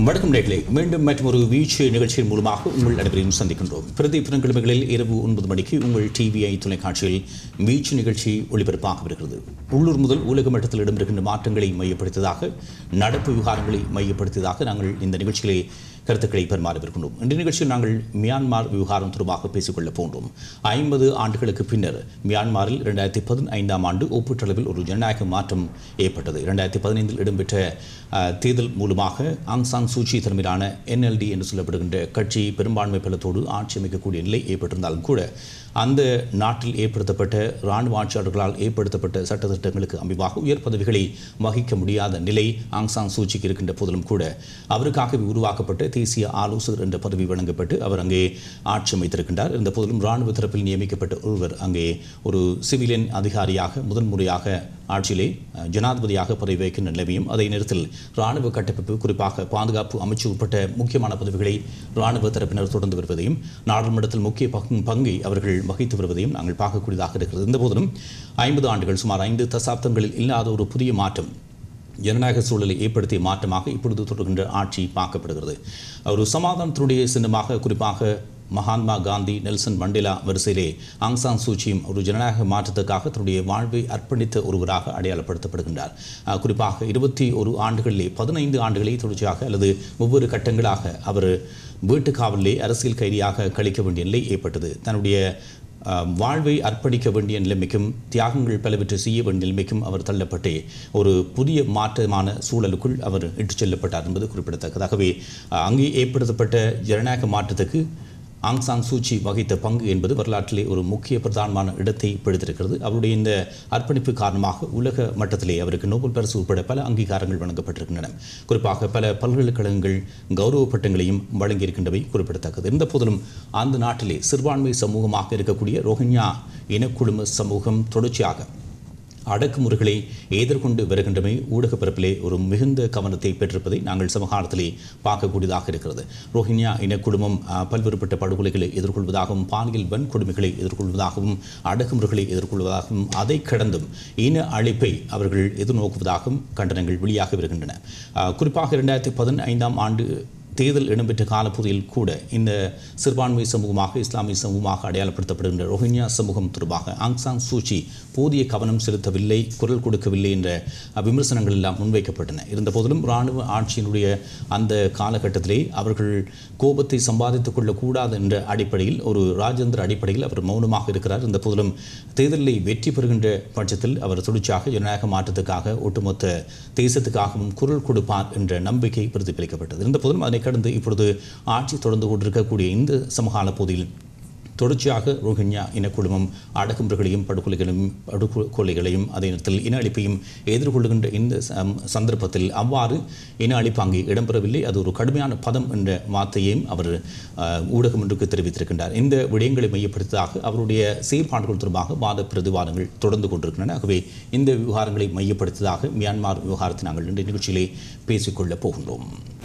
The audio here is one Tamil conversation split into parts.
வணக்கம் நேர்களே மீண்டும் மற்றும் ஒரு வீழ்ச்சி நிகழ்ச்சியின் மூலமாக உங்கள் அனைவரையும் சந்திக்கின்றோம் பிரதி புதன்கிழமைகளில் இரவு ஒன்பது மணிக்கு உங்கள் டிவிஐ தொலைக்காட்சியில் வீழ்ச்சி நிகழ்ச்சி ஒளிபரப்பாக வருகிறது உள்ளூர் முதல் உலக மட்டத்தில் இடம்பெறுகின்ற மாற்றங்களை மையப்படுத்தியதாக நடப்பு விவகாரங்களை மையப்படுத்தியதாக நாங்கள் இந்த நிகழ்ச்சிகளை கருத்துக்களை பரிமாறவிருக்கின்றோம் இந்த நிகழ்ச்சியில் நாங்கள் மியான்மார் விவகாரம் தொடர்பாக பேசிக்கொள்ளப் போன்றோம் ஐம்பது ஆண்டுகளுக்கு பின்னர் மியான்மாரில் இரண்டாயிரத்தி பதினைந்தாம் ஆண்டு ஒப்பீட்டளவில் ஒரு ஜனநாயக மாற்றம் ஏற்பட்டது இரண்டாயிரத்தி பதினைந்தில் இடம்பெற்ற அஹ், தேர்தல் மூலமாக ஆங் சாங் சூச்சி தலைமையிலான என்எல்டி என்று சொல்லப்படுகின்ற கட்சி பெரும்பான்மை பலத்தோடு ஆட்சி அமைக்கக்கூடிய நிலை ஏற்பட்டிருந்தாலும் கூட அந்த நாட்டில் ஏற்படுத்தப்பட்ட இராணுவ ஆட்சியாளர்களால் ஏற்படுத்தப்பட்ட சட்டத்திட்டங்களுக்கு அமைவாக உயர் பதவிகளை வகிக்க முடியாத நிலை ஆங் சாங் சூச்சிக்கு இருக்கின்ற போதிலும் கூட அவருக்காகவே உருவாக்கப்பட்ட தேசிய ஆலோசகர் என்ற பதவி வழங்கப்பட்டு அவர் அங்கே ஆட்சி அமைத்திருக்கின்றார் இருந்த போதிலும் இராணுவ தரப்பில் நியமிக்கப்பட்ட ஒருவர் அங்கே ஒரு சிவிலியன் அதிகாரியாக முதன் முறையாக ஆட்சியிலே அஹ், ஜனாதிபதியாக பதவி வகிக்கின்ற நிலைமையும் அதே நேரத்தில் இராணுவ கட்டமைப்பு குறிப்பாக பாதுகாப்பு அமைச்சு உட்பட்ட முக்கியமான பதவிகளை இராணுவ தரப்பினர் தொடர்ந்து வருவதையும் நாடாளுமன்றத்தில் முக்கிய பங்கு- பங்கை அவர்கள் வகித்து வருவதையும் நாங்கள் பார்க்கக்கூடியதாக இருக்கிறது இந்த போதிலும் ஐம்பது ஆண்டுகள் சுமார் ஐந்து தசாப்தங்களில் இல்லாத ஒரு புதிய மாற்றம் ஜனநாயக சூழலை ஏற்படுத்திய மாற்றமாக இப்பொழுது தொடர்கின்ற ஆட்சி பார்க்கப்படுகிறது ஒரு சமாதானத்தினுடைய சின்னமாக குறிப்பாக மகாத்மா காந்தி நெல்சன் மண்டேலா வரிசையிலே ஆங் சாங் சூச்சியும் ஒரு ஜனநாயக மாற்றத்துக்காக தன்னுடைய வாழ்வை அர்ப்பணித்த ஒருவராக அடையாளப்படுத்தப்படுகின்றார் அஹ், குறிப்பாக இருபத்தி ஒரு ஆண்டுகளிலே பதினைந்து ஆண்டுகளை தொடர்ச்சியாக அல்லது ஒவ்வொரு கட்டங்களாக அவர் வீட்டு காவலிலே அரசியல் கைதியாக கழிக்க வேண்டிய நிலை ஏற்பட்டது தன்னுடைய அஹ், வாழ்வை அர்ப்பணிக்க வேண்டிய நிலைமைக்கும் தியாகங்கள் பலவற்றை செய்ய வேண்டிய நிலைமைக்கும் அவர் தள்ளப்பட்டு ஒரு புதிய மாற்றமான சூழலுக்குள் அவர் இட்டுச் செல்லப்பட்டார் என்பது குறிப்பிடத்தக்கதாகவே அஹ், அங்கே ஏற்படுத்தப்பட்ட ஜனநாயக மாற்றத்துக்கு ஆங் சாங் சூச்சி வகித்த பங்கு என்பது வரலாற்றிலே ஒரு முக்கிய பிரதானமான இடத்தை பிடித்திருக்கிறது அவருடைய இந்த அர்ப்பணிப்பு காரணமாக உலக மட்டத்திலே அவருக்கு நோபல் பரிசு உட்பட பல அங்கீகாரங்கள் வழங்கப்பட்டிருக்கின்றன குறிப்பாக பல பல்கலைக்கழகங்கள் கௌரவ பட்டங்களையும் வழங்கியிருக்கின்றவை குறிப்பிடத்தக்கது இருந்த போதிலும் அந்த நாட்டிலே சிறுபான்மை சமூகமாக இருக்கக்கூடிய ரோஹிங்யா இனக்குழும சமூகம் தொடர்ச்சியாக அடக்குமுறைகளை எதிர்கொண்டு வருகின்றமை ஊடக பரப்பிலே ஒரு மிகுந்த கவனத்தை பெற்றிருப்பதை நாங்கள் சமகாலத்திலே பார்க்கக்கூடியதாக இருக்கிறது ரோஹிங்யா இனக்குழுமம் அஹ், பல்வேறுபட்ட படுகொலைகளை எதிர்கொள்வதாகவும் பாலியல் வன்கொடுமைகளை எதிர்கொள்வதாகவும் அடக்குமுறைகளை எதிர்கொள்வதாகவும் அதை கடந்தும் இன அழிப்பை அவர்கள் எதிர்நோக்குவதாகவும் கண்டனங்கள் வெளியாக வருகின்றன அஹ், குறிப்பாக இரண்டாயிரத்தி பதினைந்தாம் ஆண்டு தேர்தல் இடம்பெற்ற காலப்பகுதியில் கூட இந்த சிறுபான்மை சமூகமாக இஸ்லாமிய சமூகமாக அடையாளப்படுத்தப்படுகின்ற ரோஹிங்யா சமூகம் தொடர்பாக ஆங் சாங் சூச்சி போதிய கவனம் செலுத்தவில்லை குரல் கொடுக்கவில்லை என்ற அஹ், விமர்சனங்கள் எல்லாம் முன்வைக்கப்பட்டன இருந்தபோதிலும் இராணுவ ஆட்சியினுடைய அந்த காலகட்டத்திலே அவர்கள் கோபத்தை சம்பாதித்துக் கொள்ளக்கூடாது என்ற அடிப்படையில் ஒரு ராஜேந்திர அடிப்படையில் அவர் மௌனமாக இருக்கிறார் இருந்த போதிலும் தேர்தலில் வெற்றி பெறுகின்ற பட்சத்தில் அவர் தொடர்ச்சியாக ஜனநாயக மாற்றத்துக்காக ஒட்டுமொத்த தேசத்துக்காகவும் குரல் கொடுப்பார் என்ற நம்பிக்கை பிரதிபலிக்கப்பட்டது இருந்த போதிலும் அதனை கடந்து இப்பொழுது ஆட்சி தொடர்ந்து கொண்டிருக்கக்கூடிய இந்த சமகால பகுதியில் தொடர்ச்சியாக ரோஹிங்யா இனக்குழுமம் அடக்குமுறைகளையும் படுகொலைகளையும் படுகொலைகளையும் அதே நேரத்தில் இன அழிப்பையும் எதிர்கொள்கின்ற இந்த சம்- சந்தர்ப்பத்தில் அவ்வாறு இன அழிப்பு அங்கே இடம்பெறவில்லை அது ஒரு கடுமையான பதம் என்ற வார்த்தையையும் அவர் அஹ், ஊடகம் ஒன்றுக்கு தெரிவித்திருக்கின்றார் இந்த விடயங்களை மையப்படுத்ததாக அவருடைய செயற்பாடுகள் தொடர்பாக வாத பிரதிவாதங்கள் தொடர்ந்து கொண்டிருக்கின்றன ஆகவே இந்த விவகாரங்களை மையப்படுத்ததாக மியான்மார் விவகாரத்தை நாங்கள் இந்த நிகழ்ச்சியிலே பேசிக்கொள்ளப் போகின்றோம்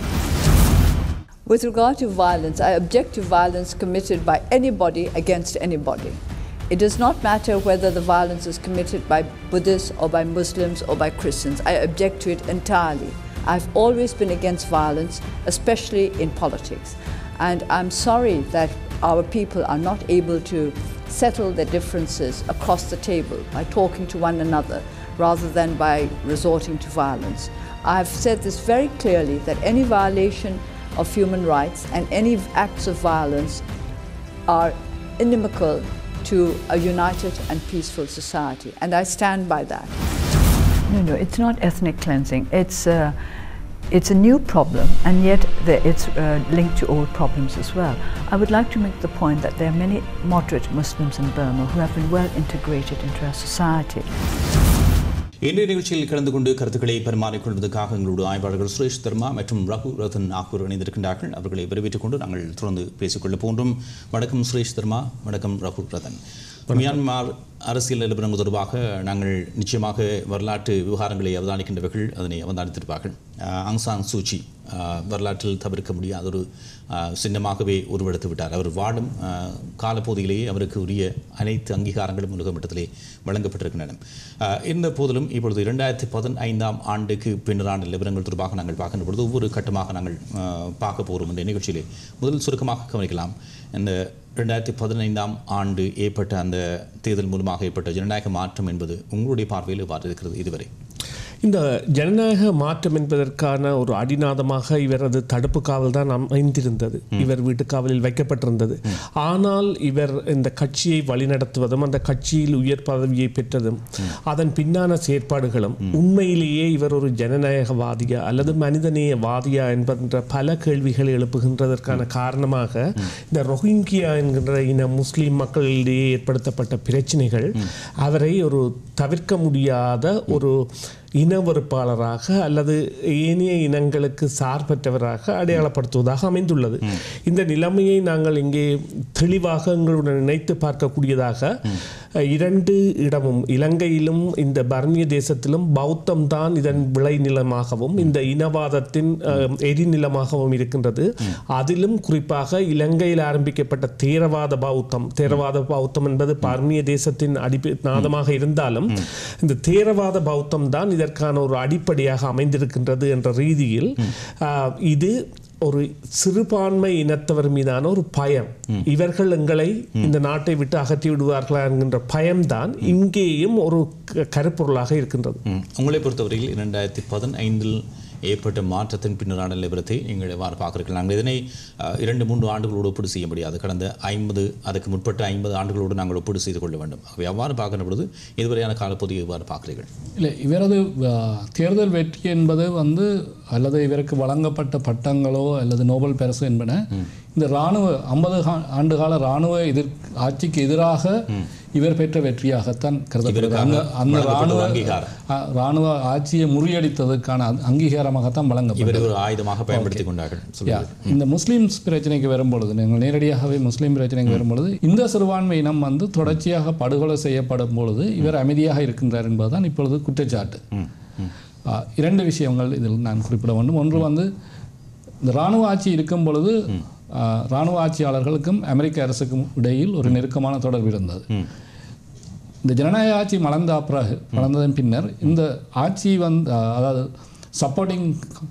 With regard to violence, I object to violence committed by anybody against anybody. It does not matter whether the violence is committed by Buddhists or by Muslims or by Christians. I object to it entirely. I've always been against violence, especially in politics. And I'm sorry that our people are not able to settle their differences across the table by talking to one another rather than by resorting to violence. I've said this very clearly that any violation of human rights and any acts of violence are inimical to a united and peaceful society. And I stand by that. No, no, it's not ethnic cleansing. It's uh, it's a new problem, and yet the, it's uh, linked to old problems as well. I would like to make the point that there are many moderate Muslims in Burma who have been well integrated into our society. இன்றைய நிகழ்ச்சியில் கலந்து கொண்டு கருத்துக்களை பரிமாறிக்கொள்வதற்காக எங்களோட ஆய்வாளர்கள் சுரேஷ் தர்மா மற்றும் ரகு ரத்தன் ஆகியோர் இணைந்திருக்கின்றார்கள் அவர்களை வரவேற்றுக் கொண்டு நாங்கள் தொடர்ந்து பேசிக்கொள்ள போன்றோம் வணக்கம் சுரேஷ் தர்மா வணக்கம் ரகு ரத்தன் மியான்மர் அரசியல் நிலவரங்கள் தொடர்பாக நாங்கள் நிச்சயமாக வரலாற்று விவகாரங்களை அவதானிக்கின்றவர்கள் அதனை அவதானித்திருப்பார்கள் அஹ் ஆங் சாங் சூச்சி அஹ் வரலாற்றில் தவிர்க்க முடியாத ஒரு அஹ், சின்னமாகவே உருவெடுத்து விட்டார் அவர் வாழும் அஹ், காலப்பகுதியிலேயே அவருக்கு உரிய அனைத்து அங்கீகாரங்களும் உலக மட்டத்திலே வழங்கப்பட்டிருக்கின்றன அஹ், இருந்த போதிலும் இப்பொழுது இரண்டாயிரத்தி பதினைந்தாம் ஆண்டுக்கு பின்னரான நிலவரங்கள் தொடர்பாக நாங்கள் பார்க்கின்ற பொழுது ஒவ்வொரு கட்டமாக நாங்கள் அஹ், பார்க்க போகிறோம் இந்த நிகழ்ச்சியிலே முதல் சுருக்கமாக கவனிக்கலாம் இந்த ரெண்டாயிரத்தி பதினைந்தாம் ஆண்டு ஏற்பட்ட அந்த தேர்தல் மூலமாக ஏற்பட்ட ஜனநாயக மாற்றம் என்பது உங்களுடைய பார்வையில் எவ்வாறு இருக்கிறது இதுவரை இந்த ஜனநாயக மாற்றம் என்பதற்கான ஒரு அடிநாதமாக இவரது தடுப்பு காவல் தான் அமைந்திருந்தது இவர் வீட்டு காவலில் வைக்கப்பட்டிருந்தது ஆனால் இவர் இந்த கட்சியை வழிநடத்துவதும் அந்த கட்சியில் உயர் பதவியை பெற்றதும் அதன் பின்னான செயற்பாடுகளும் உண்மையிலேயே இவர் ஒரு ஜனநாயகவாதியா அல்லது மனிதநேயவாதியா என்பன்ற பல கேள்விகளை எழுப்புகின்றதற்கான காரணமாக இந்த ரொஹிங்கியா என்கின்ற இன முஸ்லிம் மக்களிடையே ஏற்படுத்தப்பட்ட பிரச்சனைகள் அவரை ஒரு தவிர்க்க முடியாத ஒரு இனவெறுப்பாளராக அல்லது ஏனைய இனங்களுக்கு சார்பற்றவராக அடையாளப்படுத்துவதாக அமைந்துள்ளது இந்த நிலைமையை நாங்கள் இங்கே தெளிவாக எங்களுடன் நினைத்து பார்க்கக்கூடியதாக அஹ், இரண்டு இடமும் இலங்கையிலும் இந்த பர்மிய தேசத்திலும் பௌத்தம் தான் இதன் விளைநிலமாகவும் இந்த இனவாதத்தின் அஹ், எரிநிலமாகவும் இருக்கின்றது அதிலும் குறிப்பாக இலங்கையில் ஆரம்பிக்கப்பட்ட தேரவாத பௌத்தம் தேரவாத பௌத்தம் என்பது பர்மிய தேசத்தின் அடிப்படை நாதமாக இருந்தாலும் இந்த தேரவாத பௌத்தம் தான் இதற்கான ஒரு அடிப்படையாக அமைந்திருக்கின்றது என்ற ரீதியில் ஆஹ், இது ஒரு சிறுபான்மை இனத்தவர் மீதான ஒரு பயம் இவர்கள் எங்களை இந்த நாட்டை விட்டு அகற்றி விடுவார்களா என்கின்ற பயம்தான் இங்கேயும் ஒரு க- கருப்பொருளாக இருக்கின்றது ம். உங்களை பொறுத்தவரையில் இரண்டாயிரத்தி பதினைந்தில் ஏற்பட்ட மாற்றத்தின் பின்னரான நிலவரத்தை நீங்கள் எவ்வாறு பார்க்கிறீர்கள் நாங்கள் இதனை அஹ், இரண்டு மூன்று ஆண்டுகளோடு ஒப்பீடு செய்ய முடியாது கடந்த ஐம்பது அதுக்கு முற்பட்ட ஐம்பது ஆண்டுகளோடு நாங்கள் ஒப்பீடு செய்து கொள்ள வேண்டும் ஆகவே அவ்வாறு பார்க்கிற பொழுது இதுவரையான காலப்பகுதியை எவ்வாறு பார்க்கிறீர்கள் இல்லை இவரது ஆ, தேர்தல் வெற்றி என்பது வந்து அல்லது இவருக்கு வழங்கப்பட்ட பட்டங்களோ அல்லது நோபல் பரிசு என்பன இந்த இராணுவ ஐம்பது ஆண்டுகால இராணுவ எதிர் ஆட்சிக்கு எதிராக இவர் பெற்ற வெற்றியாகத்தான் கருதப்படுகிறது அந்த அந்த வழங்கப்பட்ட இராணுவ அங்கீகாரம். ஆ, இராணுவ ஆட்சியை முறியடித்ததற்கான அங்- அங்கீகாரமாகத்தான் வழங்கப்பட்டது இவரை ஒரு ஆயுதமாக பயன்படுத்திக் கொண்டார்கள் யா, சொல்லுங்கள் இந்த முஸ்லிம்ஸ் பிரச்சனைக்கு வரும்பொழுது நீங்கள் நேரடியாகவே முஸ்லீம் பிரச்சனைக்கு வரும்பொழுது இந்த சிறுபான்மை இனம் வந்து தொடர்ச்சியாக படுகொலை செய்யப்படும் பொழுது இவர் அமைதியாக இருக்கின்றார் என்பதுதான் இப்பொழுது குற்றச்சாட்டு ஆ, இரண்டு விஷயங்கள் இதில் நான் குறிப்பிட வேண்டும் ஒன்று வந்து இந்த இராணுவ ஆட்சி இருக்கும் பொழுது ஆ, இராணுவ ஆட்சியாளர்களுக்கும் அமெரிக்க அரசுக்கும் இடையில் ஒரு நெருக்கமான தொடர்பு இருந்தது இந்த ஜனநாயக ஆட்சி மலர்ந்த பிறகு மலர்ந்ததன் பின்னர் இந்த ஆட்சி வந்து அஹ், அதாவது சப்போர்ட்டிங்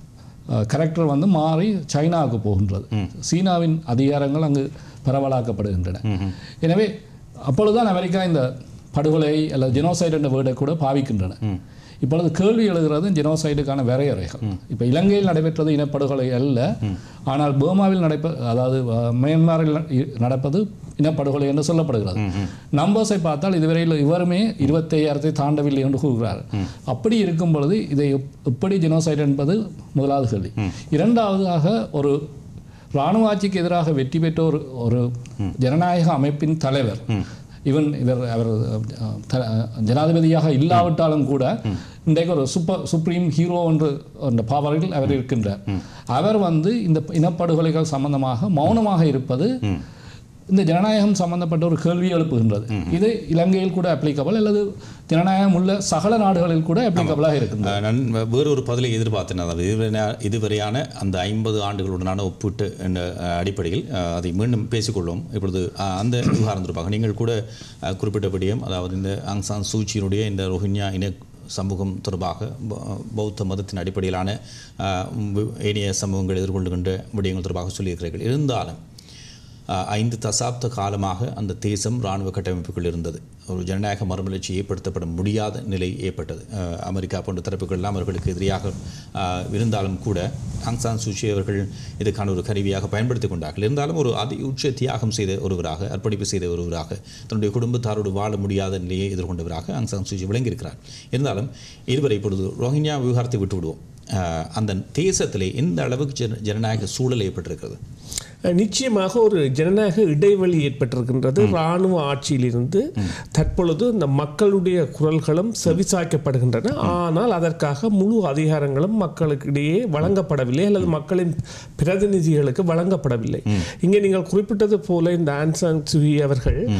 கரெக்டர் வந்து மாறி சைனாவுக்கு போகின்றது சீனாவின் அதிகாரங்கள் அங்கு பரவலாக்கப்படுகின்றன எனவே அப்பொழுதுதான் அமெரிக்கா இந்த படுகொலை அல்லது ஜெனோசைடு என்ற வேர்டை கூட பாவிக்கின்றன இப்பொழுது கேள்வி எழுகிறது ஜெனோசைடுக்கான வரையறைகள் இப்போ இலங்கையில் நடைபெற்றது இனப்படுகொலை அல்ல ஆனால் பர்மாவில் நடைபெ அதாவது அஹ், மியான்மரில் ந- நடப்பது இனப்படுகொலை என்று சொல்லப்படுகிறது நம்பர்ஸை பார்த்தால் இதுவரையில் இவருமே இருபத்தையாயிரத்தை தாண்டவில்லை என்று கூறுகிறார் அப்படி இருக்கும் பொழுது இதை எப்- எப்படி ஜெனோசைடு என்பது முதலாவது கேள்வி இரண்டாவதாக ஒரு இராணுவ ஆட்சிக்கு எதிராக வெற்றி பெற்ற ஒரு ஒரு ஜனநாயக அமைப்பின் தலைவர் இவன் இவர் அவர் அஹ், த- அஹ், ஜனாதிபதியாக இல்லாவிட்டாலும் கூட இன்றைக்கு ஒரு சூப்பர் சுப்ரீம் ஹீரோ என்று அந்த பாவரில் அவர் இருக்கின்றார் அவர் வந்து இந்த இனப்படுகொலைகள் சம்பந்தமாக மௌனமாக இருப்பது இந்த ஜனநாயகம் சம்பந்தப்பட்ட ஒரு கேள்வி எழுப்புகின்றது இது இலங்கையில் கூட அப்ளிகபிள் அல்லது ஜனநாயகம் உள்ள சகல நாடுகளில் கூட அப்ளிகபிளாக இருக்கின்றது அஹ் நான் வேறொரு பதிலை எதிர்பார்த்தேன் அதாவது இதுவரையான- இதுவரையான அந்த ஐம்பது ஆண்டுகளுடனான ஒப்பிட்டு என்ற அஹ், அடிப்படையில் அஹ், அதை மீண்டும் பேசிக்கொள்வோம் இப்பொழுது அஹ், அந்த விவகாரம் தொடர்பாக நீங்கள் கூட அஹ், குறிப்பிட்டபடியும் அதாவது இந்த ஆங் சான் சூச்சியினுடைய இந்த ரோஹிங்யா இன சமூகம் தொடர்பாக பௌ- பௌத்த மதத்தின் அடிப்படையிலான அஹ், வி- ஏனைய சமூகங்கள் எதிர்கொள்கின்ற விடயங்கள் தொடர்பாக சொல்லியிருக்கிறீர்கள் இருந்தாலும் அஹ், ஐந்து தசாப்த காலமாக அந்த தேசம் இராணுவ கட்டமைப்புக்குள் இருந்தது ஒரு ஜனநாயக மறுமலர்ச்சி ஏற்படுத்தப்பட முடியாத நிலை ஏற்பட்டது அஹ், அமெரிக்கா போன்ற தரப்புகள் எல்லாம் அவர்களுக்கு எதிராக அஹ், இருந்தாலும் கூட ஆங் சான் சூச்சி அவர்கள் இதுக்கான ஒரு கருவியாக பயன்படுத்திக் கொண்டார்கள் இருந்தாலும் ஒரு அதி உச்ச தியாகம் செய்த ஒருவராக அர்ப்பணிப்பு செய்த ஒருவராக தன்னுடைய குடும்பத்தாரோடு வாழ முடியாத நிலையை எதிர்கொண்டவராக ஆங் சான் சூச்சி விளங்கியிருக்கிறார் இருந்தாலும் இதுவரை இப்பொழுது ரோஹிங்யா விவகாரத்தை விட்டு விடுவோம் அஹ், அந்த தேசத்திலே எந்த அளவுக்கு ஜன ஜனநாயக சூழல் ஏற்பட்டிருக்கிறது நிச்சயமாக ஒரு ஜனநாயக இடைவெளி ஏற்பட்டிருக்கின்றது இராணுவ ஆட்சியிலிருந்து தற்பொழுது இந்த மக்களுடைய குரல்களும் செவிசாய்க்கப்படுகின்றன ஆனால் அதற்காக முழு அதிகாரங்களும் மக்களுக்கிடையே வழங்கப்படவில்லை அல்லது மக்களின் பிரதிநிதிகளுக்கு வழங்கப்படவில்லை இங்கே நீங்கள் குறிப்பிட்டது போல இந்த ஆன்சாங் சுகி அவர்கள்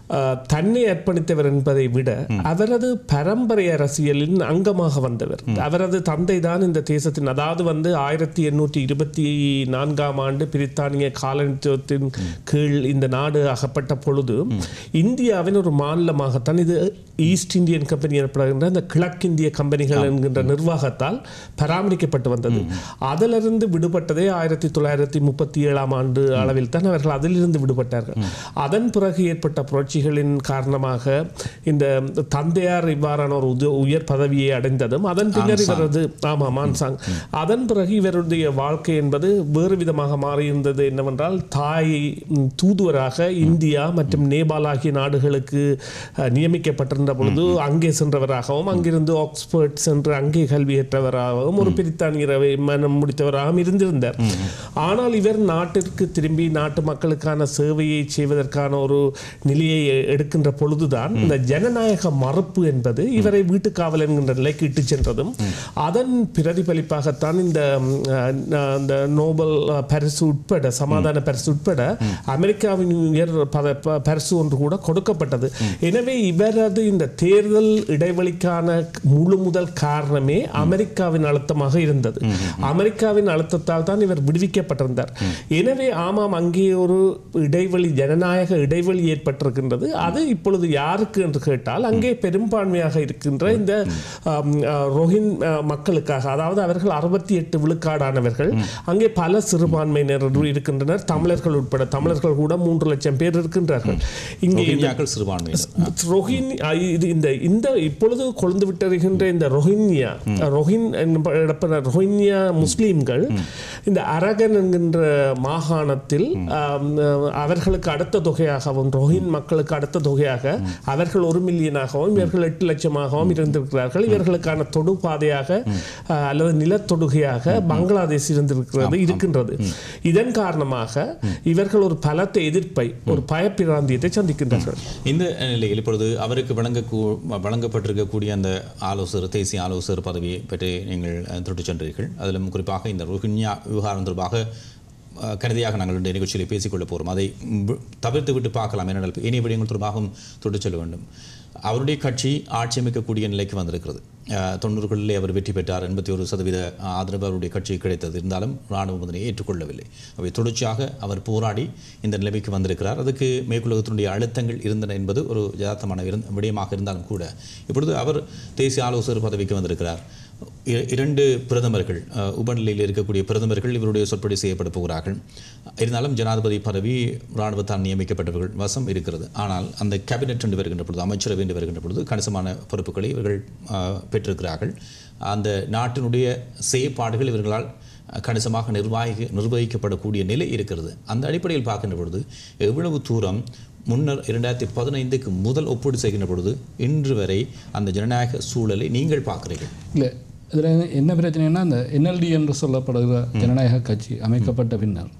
அஹ், தன்னை அர்ப்பணித்தவர் என்பதை விட அவரது பரம்பரை அரசியலின் அங்கமாக வந்தவர் அவரது தந்தை தான் இந்த தேசத்தின் அதாவது வந்து ஆயிரத்தி எண்ணூற்றி இருபத்தி நான்காம் ஆண்டு பிரித்தானிய காலனித்துவத்தின் கீழ் இந்த நாடு அகப்பட்ட பொழுது இந்தியாவின் ஒரு மாநிலமாகத்தான் இது ஈஸ்ட் இந்தியன் கம்பெனி எனப்படுகின்ற அந்த கிழக்கிந்திய கம்பெனிகள் என்கின்ற நிர்வாகத்தால் பராமரிக்கப்பட்டு வந்தது அதிலிருந்து விடுபட்டதே ஆயிரத்தி தொள்ளாயிரத்தி முப்பத்தி ஏழாம் ஆண்டு அளவில் தான் அவர்கள் அதிலிருந்து விடுபட்டார்கள் அதன் பிறகு ஏற்பட்ட புரட்சிகளின் காரணமாக இந்த தந்தையார் இவ்வாறான ஒரு உத- உயர் பதவியை அடைந்ததும் அதன் பின்னர் இவரது ஆமாம் மான்சாங் அதன் பிறகு இவருடைய வாழ்க்கை என்பது வேறு விதமாக மாறியிருந்தது என்னவென்றால் தாய் ம், தூதுவராக இந்தியா மற்றும் நேபாள் ஆகிய நாடுகளுக்கு அஹ், நியமிக்கப்பட்டிருந்த பொழுது அங்கே சென்றவராகவும் அங்கிருந்து ஆக்ஸ்போர்ட் சென்று அங்கே கல்வியற்றவராகவும் ஒரு பிரித்தானியரை மனம் முடித்தவராகவும் இருந்திருந்தார் ஆனால் இவர் நாட்டிற்கு திரும்பி நாட்டு மக்களுக்கான சேவையை செய்வதற்கான ஒரு நிலையை எ- எடுக்கின்ற பொழுதுதான் இந்த ஜனநாயக மறுப்பு என்பது இவரை வீட்டுக்காவல் என்கின்ற நிலைக்கு இட்டு சென்றதும் அதன் பிரதிபலிப்பாகத்தான் இந்த ம், அஹ், அந்த நோபல் அஹ், பரிசு உட்பட சமாதான பரிசு உட்பட அமெரிக்காவின் உயர் பத ப- பரிசு ஒன்று கூட கொடுக்கப்பட்டது எனவே இவரது இந்த தேர்தல் இடைவெளிக்கான முழு முதல் காரணமே அமெரிக்காவின் அழுத்தமாக இருந்தது அமெரிக்காவின் அழுத்தத்தால் தான் இவர் விடுவிக்கப்பட்டிருந்தார் எனவே ஆமாம் அங்கே ஒரு இடைவெளி ஜனநாயக இடைவெளி ஏற்பட்டிருக்கின்றது அது இப்பொழுது யாருக்கு என்று கேட்டால் அங்கே பெரும்பான்மையாக இருக்கின்ற இந்த ஆம், ஆ, ரோஹின் ஆ, மக்களுக்காக அதாவது அவர்கள் அறுபத்தி எட்டு விழுக்காடானவர்கள் அங்கே பல சிறுபான்மையினர் இருக்கின்றனர் தமிழர்கள் உட்பட தமிழர்கள் கூட மூன்று லட்சம் பேர் இருக்கின்றார்கள் இங்கே இந்த ரோஹிங்கியாக்கள் சிறுபான்மையினர் ரோஹின் இது இந்த இந்த இப்பொழுது கொழுந்து விட்டிருக்கின்ற இந்த ரோஹின்யா ரோஹின் எனப்பட ரோஹின்யா முஸ்லீம்கள் இந்த அரகன் என்கின்ற மாகாணத்தில் ஆம், அவர்களுக்கு அடுத்த தொகையாகவும் ரோஹின் மக்களுக்கு அடுத்த தொகையாக அவர்கள் ஒரு மில்லியனாகவும் இவர்கள் எட்டு லட்சமாகவும் இருந்திருக்கிறார்கள் இவர்களுக்கான தொடு பாதையாக அஹ், அல்லது நிலத்தொடுகையாக பங்களாதேஷ் இருந்திருக்கிறது இருக்கின்றது இதன் காரணமாக இவர்கள் ஒரு பலத்த எதிர்ப்பை ஒரு பயப்பிராந்தியத்தை சந்திக்கின்றார்கள் இந்த நிலையில் இப்பொழுது அவருக்கு வழங்க வழங்கப்பட்டிருக்கக்கூடிய அந்த ஆலோசகர் தேசிய ஆலோசகர் பதவியை பற்றி நீங்கள் அஹ், தொட்டுச் சென்றீர்கள் அதிலும் குறிப்பாக இந்த ரோஹின்யா விவகாரம் தொடர்பாக அஹ், கருதியாக நாங்கள் இந்த நிகழ்ச்சியில் பேசிக்கொள்ள போகிறோம் அதை ம், தவிர்த்து விட்டு பார்க்கலாம் ஏனென்றால் இனிய விடயங்கள் தொடர்பாகவும் தொட்டுச் செல்ல வேண்டும் அவருடைய கட்சி ஆட்சி அமைக்கக்கூடிய நிலைக்கு வந்திருக்கிறது அஹ், தொண்ணூறுகளிலே அவர் வெற்றி பெற்றார் எண்பத்தி ஒரு சதவீத ஆதரவு அவருடைய கட்சிக்கு கிடைத்தது இருந்தாலும் இராணுவம் அதனை ஏற்றுக்கொள்ளவில்லை அவை தொடர்ச்சியாக அவர் போராடி இந்த நிலைமைக்கு வந்திருக்கிறார் அதுக்கு மேற்குலகத்தினுடைய அழுத்தங்கள் இருந்தன என்பது ஒரு யதார்த்தமான இருந்த விடயமாக இருந்தாலும் கூட இப்பொழுது அவர் தேசிய ஆலோசகர் பதவிக்கு வந்திருக்கிறார் இ- இரண்டு பிரதமர்கள் அஹ், உபநிலையில் இருக்கக்கூடிய பிரதமர்கள் இவருடைய சொற்படி செய்யப்பட போகிறார்கள் இருந்தாலும் ஜனாதிபதி பதவி இராணுவத்தால் நியமிக்கப்பட்டவர்கள் வசம் இருக்கிறது ஆனால் அந்த கேபினெட் என்று வருகின்ற பொழுது அமைச்சரவை என்று வருகின்ற பொழுது கணிசமான பொறுப்புகளை இவர்கள் அஹ், பெற்றிருக்கிறார்கள் அந்த நாட்டினுடைய செயற்பாடுகள் இவர்களால் கணிசமாக நிர்வாகி நிர்வகிக்கப்படக்கூடிய நிலை இருக்கிறது அந்த அடிப்படையில் பார்க்கின்ற பொழுது எவ்வளவு தூரம் முன்னர் இரண்டாயிரத்தி பதினைந்துக்கு முதல் ஒப்பீடு செய்கின்ற பொழுது இன்று வரை அந்த ஜனநாயக சூழலை நீங்கள் பார்க்கிறீர்கள் இல்லை இதில் என்ன பிரச்சனைனா அந்த என்எல்டி என்று சொல்லப்படுகிற ஜனநாயக கட்சி அமைக்கப்பட்ட பின்னர்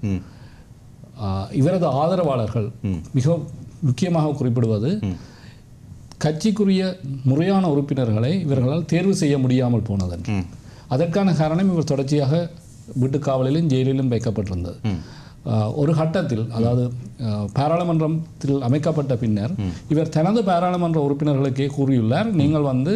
ஆ, இவரது ஆதரவாளர்கள் மிக முக்கியமாக குறிப்பிடுவது கட்சிக்குரிய முறையான உறுப்பினர்களை இவர்களால் தேர்வு செய்ய முடியாமல் போனதென்று அதற்கான காரணம் இவர் தொடர்ச்சியாக வீட்டுக் காவலிலும் ஜெயிலிலும் வைக்கப்பட்டிருந்தது ஆ, ஒரு கட்டத்தில் அதாவது ஆ, பாராளுமன்றத்தில் அமைக்கப்பட்ட பின்னர் இவர் தனது பாராளுமன்ற உறுப்பினர்களுக்கே கூறியுள்ளார் நீங்கள் வந்து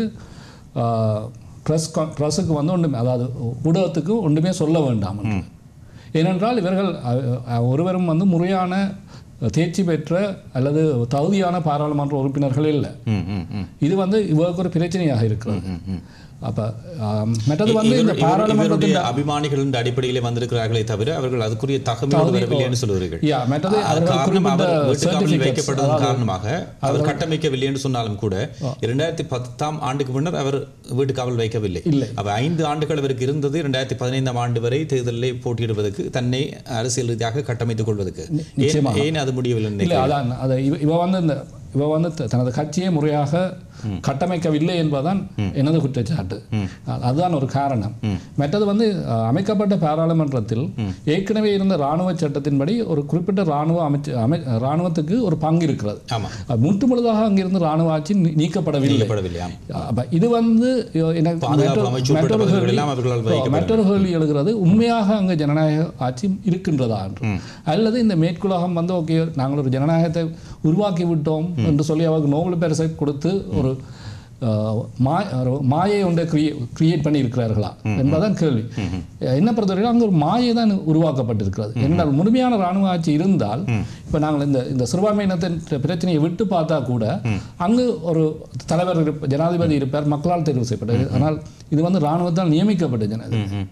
ப்ரெஸ் ப்ரெஸ்ஸுக்கு வந்து ஒன்றுமே அதாவது ஊடகத்துக்கு ஒன்றுமே சொல்ல வேண்டாம் என்று. ஏனென்றால் இவர்கள் அ, அ, ஒருவரும் வந்து முறையான தேர்ச்சி பெற்ற அல்லது தகுதியான பாராளுமன்ற உறுப்பினர்கள் இல்லை ம், ம், ம். இது வந்து இவருக்கு ஒரு பிரச்சனையாக இருக்கிறது அப்ப ஆம், மற்றது வந்து இந்த இவர்- இவர்- பாராளுமன்றத்தின் இவருடைய அபிமானிகள் என்ற அடிப்படையிலே வந்திருக்கிறார்களே தவிர அவர்கள் அதுக்குரிய தகவல் தகுதி- வரவில்லை என்று சொல்லுவீர்கள் யா, மற்றது அது அவர்கள் காரணம் குறிப்பிட்ட அவர் வீட்டுக்காவலில் certificates, வைக்கப்பட்டதன் அதாவது காரணமாக அவர் கட்டமைக்கவில்லை என்று சொன்னாலும் கூட இரண்டாயிரத்தி பத்தாம் ஆண்டுக்கு முன்னர் அவர் வீட்டுக்காவல் வைக்கவில்லை இல்லை. அப்ப ஐந்து ஆண்டுகள் அவருக்கு இருந்தது இரண்டாயிரத்தி பதினைந்தாம் ஆண்டு வரை தேர்தலில் போட்டியிடுவதற்கு தன்னை அரசியல் ரீதியாக கட்டமைத்துக் கொள்வதற்கு ஏன் நிச்சயமாக. ஏன் அது முடியவில்லை இல்லை அதான் அதை இவ இவ வந்து இந்த இவ வந்து த- தனது கட்சியை முறையாக கட்டமைக்கவில்லை என்பதுதான் எனது குற்றச்சாட்டு அதுதான் ஒரு காரணம் மற்றது வந்து அஹ், அமைக்கப்பட்ட பாராளுமன்றத்தில் ஏற்கனவே இருந்த இராணுவ சட்டத்தின்படி ஒரு குறிப்பிட்ட இராணுவ அமைச்சு அமை இராணுவத்துக்கு ஒரு பங்கு இருக்கிறது ஆமா அஹ், முற்று முழுதாக அங்கிருந்து இராணுவ ஆட்சி நீ- நீக்கப்படவில்லை நீக்கப்படவில்லையா அப்ப இது வந்து எனக்கு பாதுகாப்பு மற்றொரு- அமைச்சு உட்பட்ட மற்றொரு பகுதிகள் கேள்வி- எல்லாம் அவர்களால் ஓ, வகிக்கப்பட மற்றொரு கேள்வி எழுகிறது உண்மையாக அங்கே ஜனநாயக ஆட்சி இருக்கின்றதா என்று அல்லது இந்த மேற்குலகம் வந்து ஓகே நாங்கள் ஒரு ஜனநாயகத்தை உருவாக்கி விட்டோம் என்று சொல்லி அவருக்கு நோபல் பரிசை கொடுத்து ஒரு அஹ், மா- ஒரு மாயை ஒன்றை கிரியேட் பண்ணி இருக்கிறார்களா என்பதுதான் கேள்வி என்ன பொறுத்தவரைக்கும் அங்கே ஒரு மாயை தான் உருவாக்கப்பட்டிருக்கிறது என்றால் முழுமையான ராணுவ ஆட்சி இருந்தால் இப்போ நாங்கள் இந்த இந்த சிறுபான்மையினத்தின் பிரச்சனையை விட்டு பார்த்தா கூட அங்கு ஒரு தலைவர் இருப்ப ஜனாதிபதி இருப்பார் மக்களால் தேர்வு செய்யப்பட்டது ஆனால் இது வந்து ராணுவத்தால் நியமிக்கப்பட்ட ஜனாதிபதி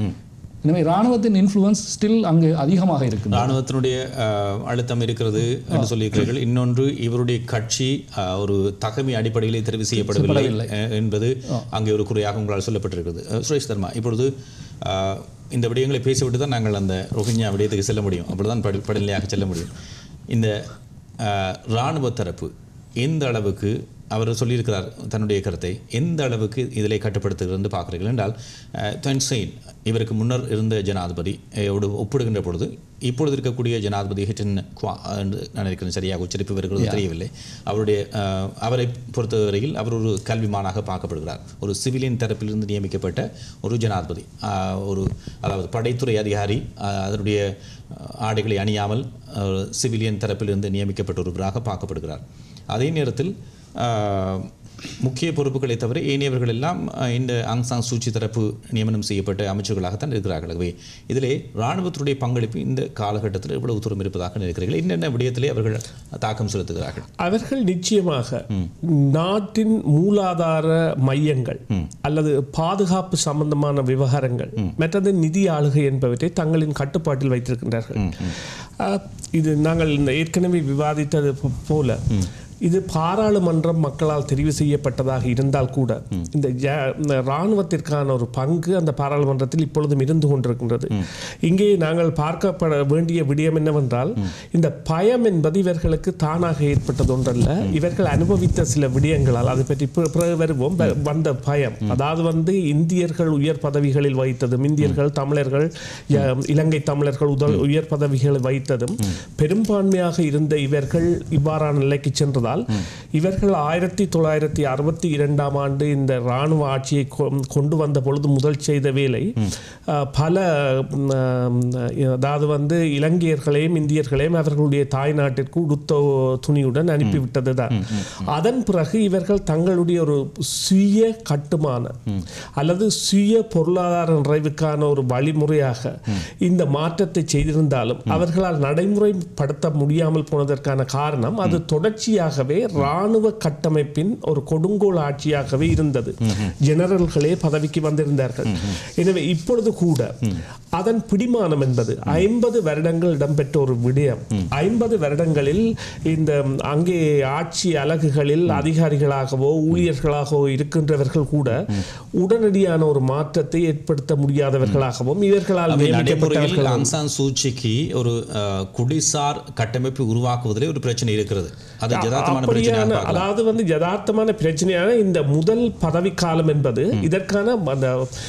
எனவே ராணுவத்தின் இன்ஃப்ளூயன்ஸ் ஸ்டில் அங்கு அதிகமாக இருக்குது ராணுவத்தினுடைய அஹ், அழுத்தம் இருக்கிறது என்று சொல்லியிருக்கிறீர்கள் இன்னொன்று இவருடைய கட்சி அஹ், ஒரு தகமை அடிப்படையிலே தெரிவு செய்யப்படவில்லை அஹ், என்பது அங்கே ஒரு குறையாக உங்களால் சொல்லப்பட்டிருக்கிறது அஹ், சுரேஷ் தர்மா இப்பொழுது அஹ், இந்த விடயங்களை பேசிவிட்டு தான் நாங்கள் அந்த ரோஹிங்யா விடயத்துக்கு செல்ல முடியும் அப்படிதான் படி படிநிலையாக செல்ல முடியும் இந்த அஹ், இராணுவ தரப்பு எந்த அளவுக்கு அவர் சொல்லியிருக்கிறார் தன்னுடைய கருத்தை எந்த அளவுக்கு இதிலே கட்டுப்படுத்துகிறது என்று பார்க்குறீர்கள் என்றால் அஹ், தென்செயின் இவருக்கு முன்னர் இருந்த ஜனாதிபதி அஹ், யோடு ஒப்பிடுகின்ற பொழுது இப்பொழுது இருக்கக்கூடிய ஜனாதிபதி ஹிட்டன் குவா என்று நான் நினைக்கிறேன் சரியாக உச்சரிப்பு வருகிறது தெரியவில்லை அவருடைய அஹ், அவரை பொறுத்தவரையில் அவர் ஒரு கல்விமானாக பார்க்கப்படுகிறார் ஒரு சிவிலியன் தரப்பிலிருந்து நியமிக்கப்பட்ட ஒரு ஜனாதிபதி அஹ், ஒரு அதாவது படைத்துறை அதிகாரி அஹ், அதனுடைய அஹ், ஆடைகளை அணியாமல் அஹ், சிவிலியன் தரப்பிலிருந்து நியமிக்கப்பட்ட ஒருவராக பார்க்கப்படுகிறார் அதே நேரத்தில் ஆஹ், முக்கிய பொறுப்புகளை தவிர ஏனையவர்கள் எல்லாம் ஆஹ், இந்த ஆங் சாங் சூச்சி தரப்பு நியமனம் செய்யப்பட்ட அமைச்சர்களாகத்தான் இருக்கிறார்கள் ஆகவே இதிலே இராணுவத்துடைய பங்களிப்பு இந்த காலகட்டத்தில் எவ்வளவு தூரம் இருப்பதாக நினைக்கிறீர்கள் என்னென்ன விடயத்திலே அவர்கள் தாக்கம் செலுத்துகிறார்கள் அவர்கள் நிச்சயமாக நாட்டின் மூலாதார மையங்கள் அல்லது பாதுகாப்பு சம்பந்தமான விவகாரங்கள் மற்றது நிதி ஆளுகை என்பவற்றை தங்களின் கட்டுப்பாட்டில் வைத்திருக்கின்றார்கள் அஹ், இது நாங்கள் இந்த ஏற்கனவே விவாதித்தது போ- போல இது பாராளுமன்றம் மக்களால் தெரிவு செய்யப்பட்டதாக இருந்தால் கூட இந்த ஜ- இந்த இராணுவத்திற்கான ஒரு பங்கு அந்த பாராளுமன்றத்தில் இப்பொழுதும் இருந்து கொண்டிருக்கின்றது இங்கே நாங்கள் பார்க்கப்பட வேண்டிய விடயம் என்னவென்றால் இந்த பயம் என்பது இவர்களுக்கு தானாக ஏற்பட்டது ஒன்றல்ல இவர்கள் அனுபவித்த சில விடயங்களால் அதை பற்றி பிற- பிறகு வருவோம் வ- வந்த பயம் அதாவது வந்து இந்தியர்கள் உயர் பதவிகளில் வைத்ததும் இந்தியர்கள் தமிழர்கள் ய- இலங்கை தமிழர்கள் உதல் உயர் பதவிகளில் வைத்ததும் பெரும்பான்மையாக இருந்த இவர்கள் இவ்வாறான நிலைக்கு சென்றதால் இவர்கள் ஆயிரத்தி தொள்ளாயிரத்தி அறுபத்தி இரண்டாம் ஆண்டு இந்த இராணுவ ஆட்சியை கொ- கொண்டு வந்த பொழுது முதல் செய்த வேலை அஹ், பல ம், அஹ், அதாவது வந்து இலங்கையர்களையும் இந்தியர்களையும் அவர்களுடைய தாய் நாட்டிற்கு உடுத்த துணியுடன் அனுப்பிவிட்டது தான் அதன் பிறகு இவர்கள் தங்களுடைய ஒரு சுய கட்டுமான அல்லது சுய பொருளாதார நிறைவுக்கான ஒரு வழிமுறையாக இந்த மாற்றத்தை செய்திருந்தாலும் அவர்களால் நடைமுறைப்படுத்த முடியாமல் போனதற்கான காரணம் அது தொடர்ச்சியாகவே இராணுவ கட்டமைப்பின் ஒரு கொடுங்கோல் ஆட்சியாகவே இருந்தது ஜெனரல்களே பதவிக்கு வந்திருந்தார்கள் எனவே இப்பொழுது கூட அதன் பிடிமானம் என்பது ஐம்பது வருடங்கள் இடம்பெற்ற ஒரு விடயம் ஐம்பது வருடங்களில் இந்த அங்கே ஆட்சி அலகுகளில் அதிகாரிகளாகவோ ஊழியர்களாகவோ இருக்கின்றவர்கள் கூட உடனடியான ஒரு மாற்றத்தை ஏற்படுத்த முடியாதவர்களாகவும் இவர்களால் அவை நடைமுறையில் நியமிக்கப்பட்டவர்கள் ஆங் சான் சூச்சிக்கு ஒரு அஹ், குடிசார் கட்டமைப்பு உருவாக்குவதிலே ஒரு பிரச்சனை இருக்கிறது அது யதார்த்தமான பிரச்சனையாக அப்படியான பார்க்கலாம் அதாவது வந்து யதார்த்தமான பிரச்சனையான இந்த முதல் பதவிக்காலம் என்பது இதற்கான அந்த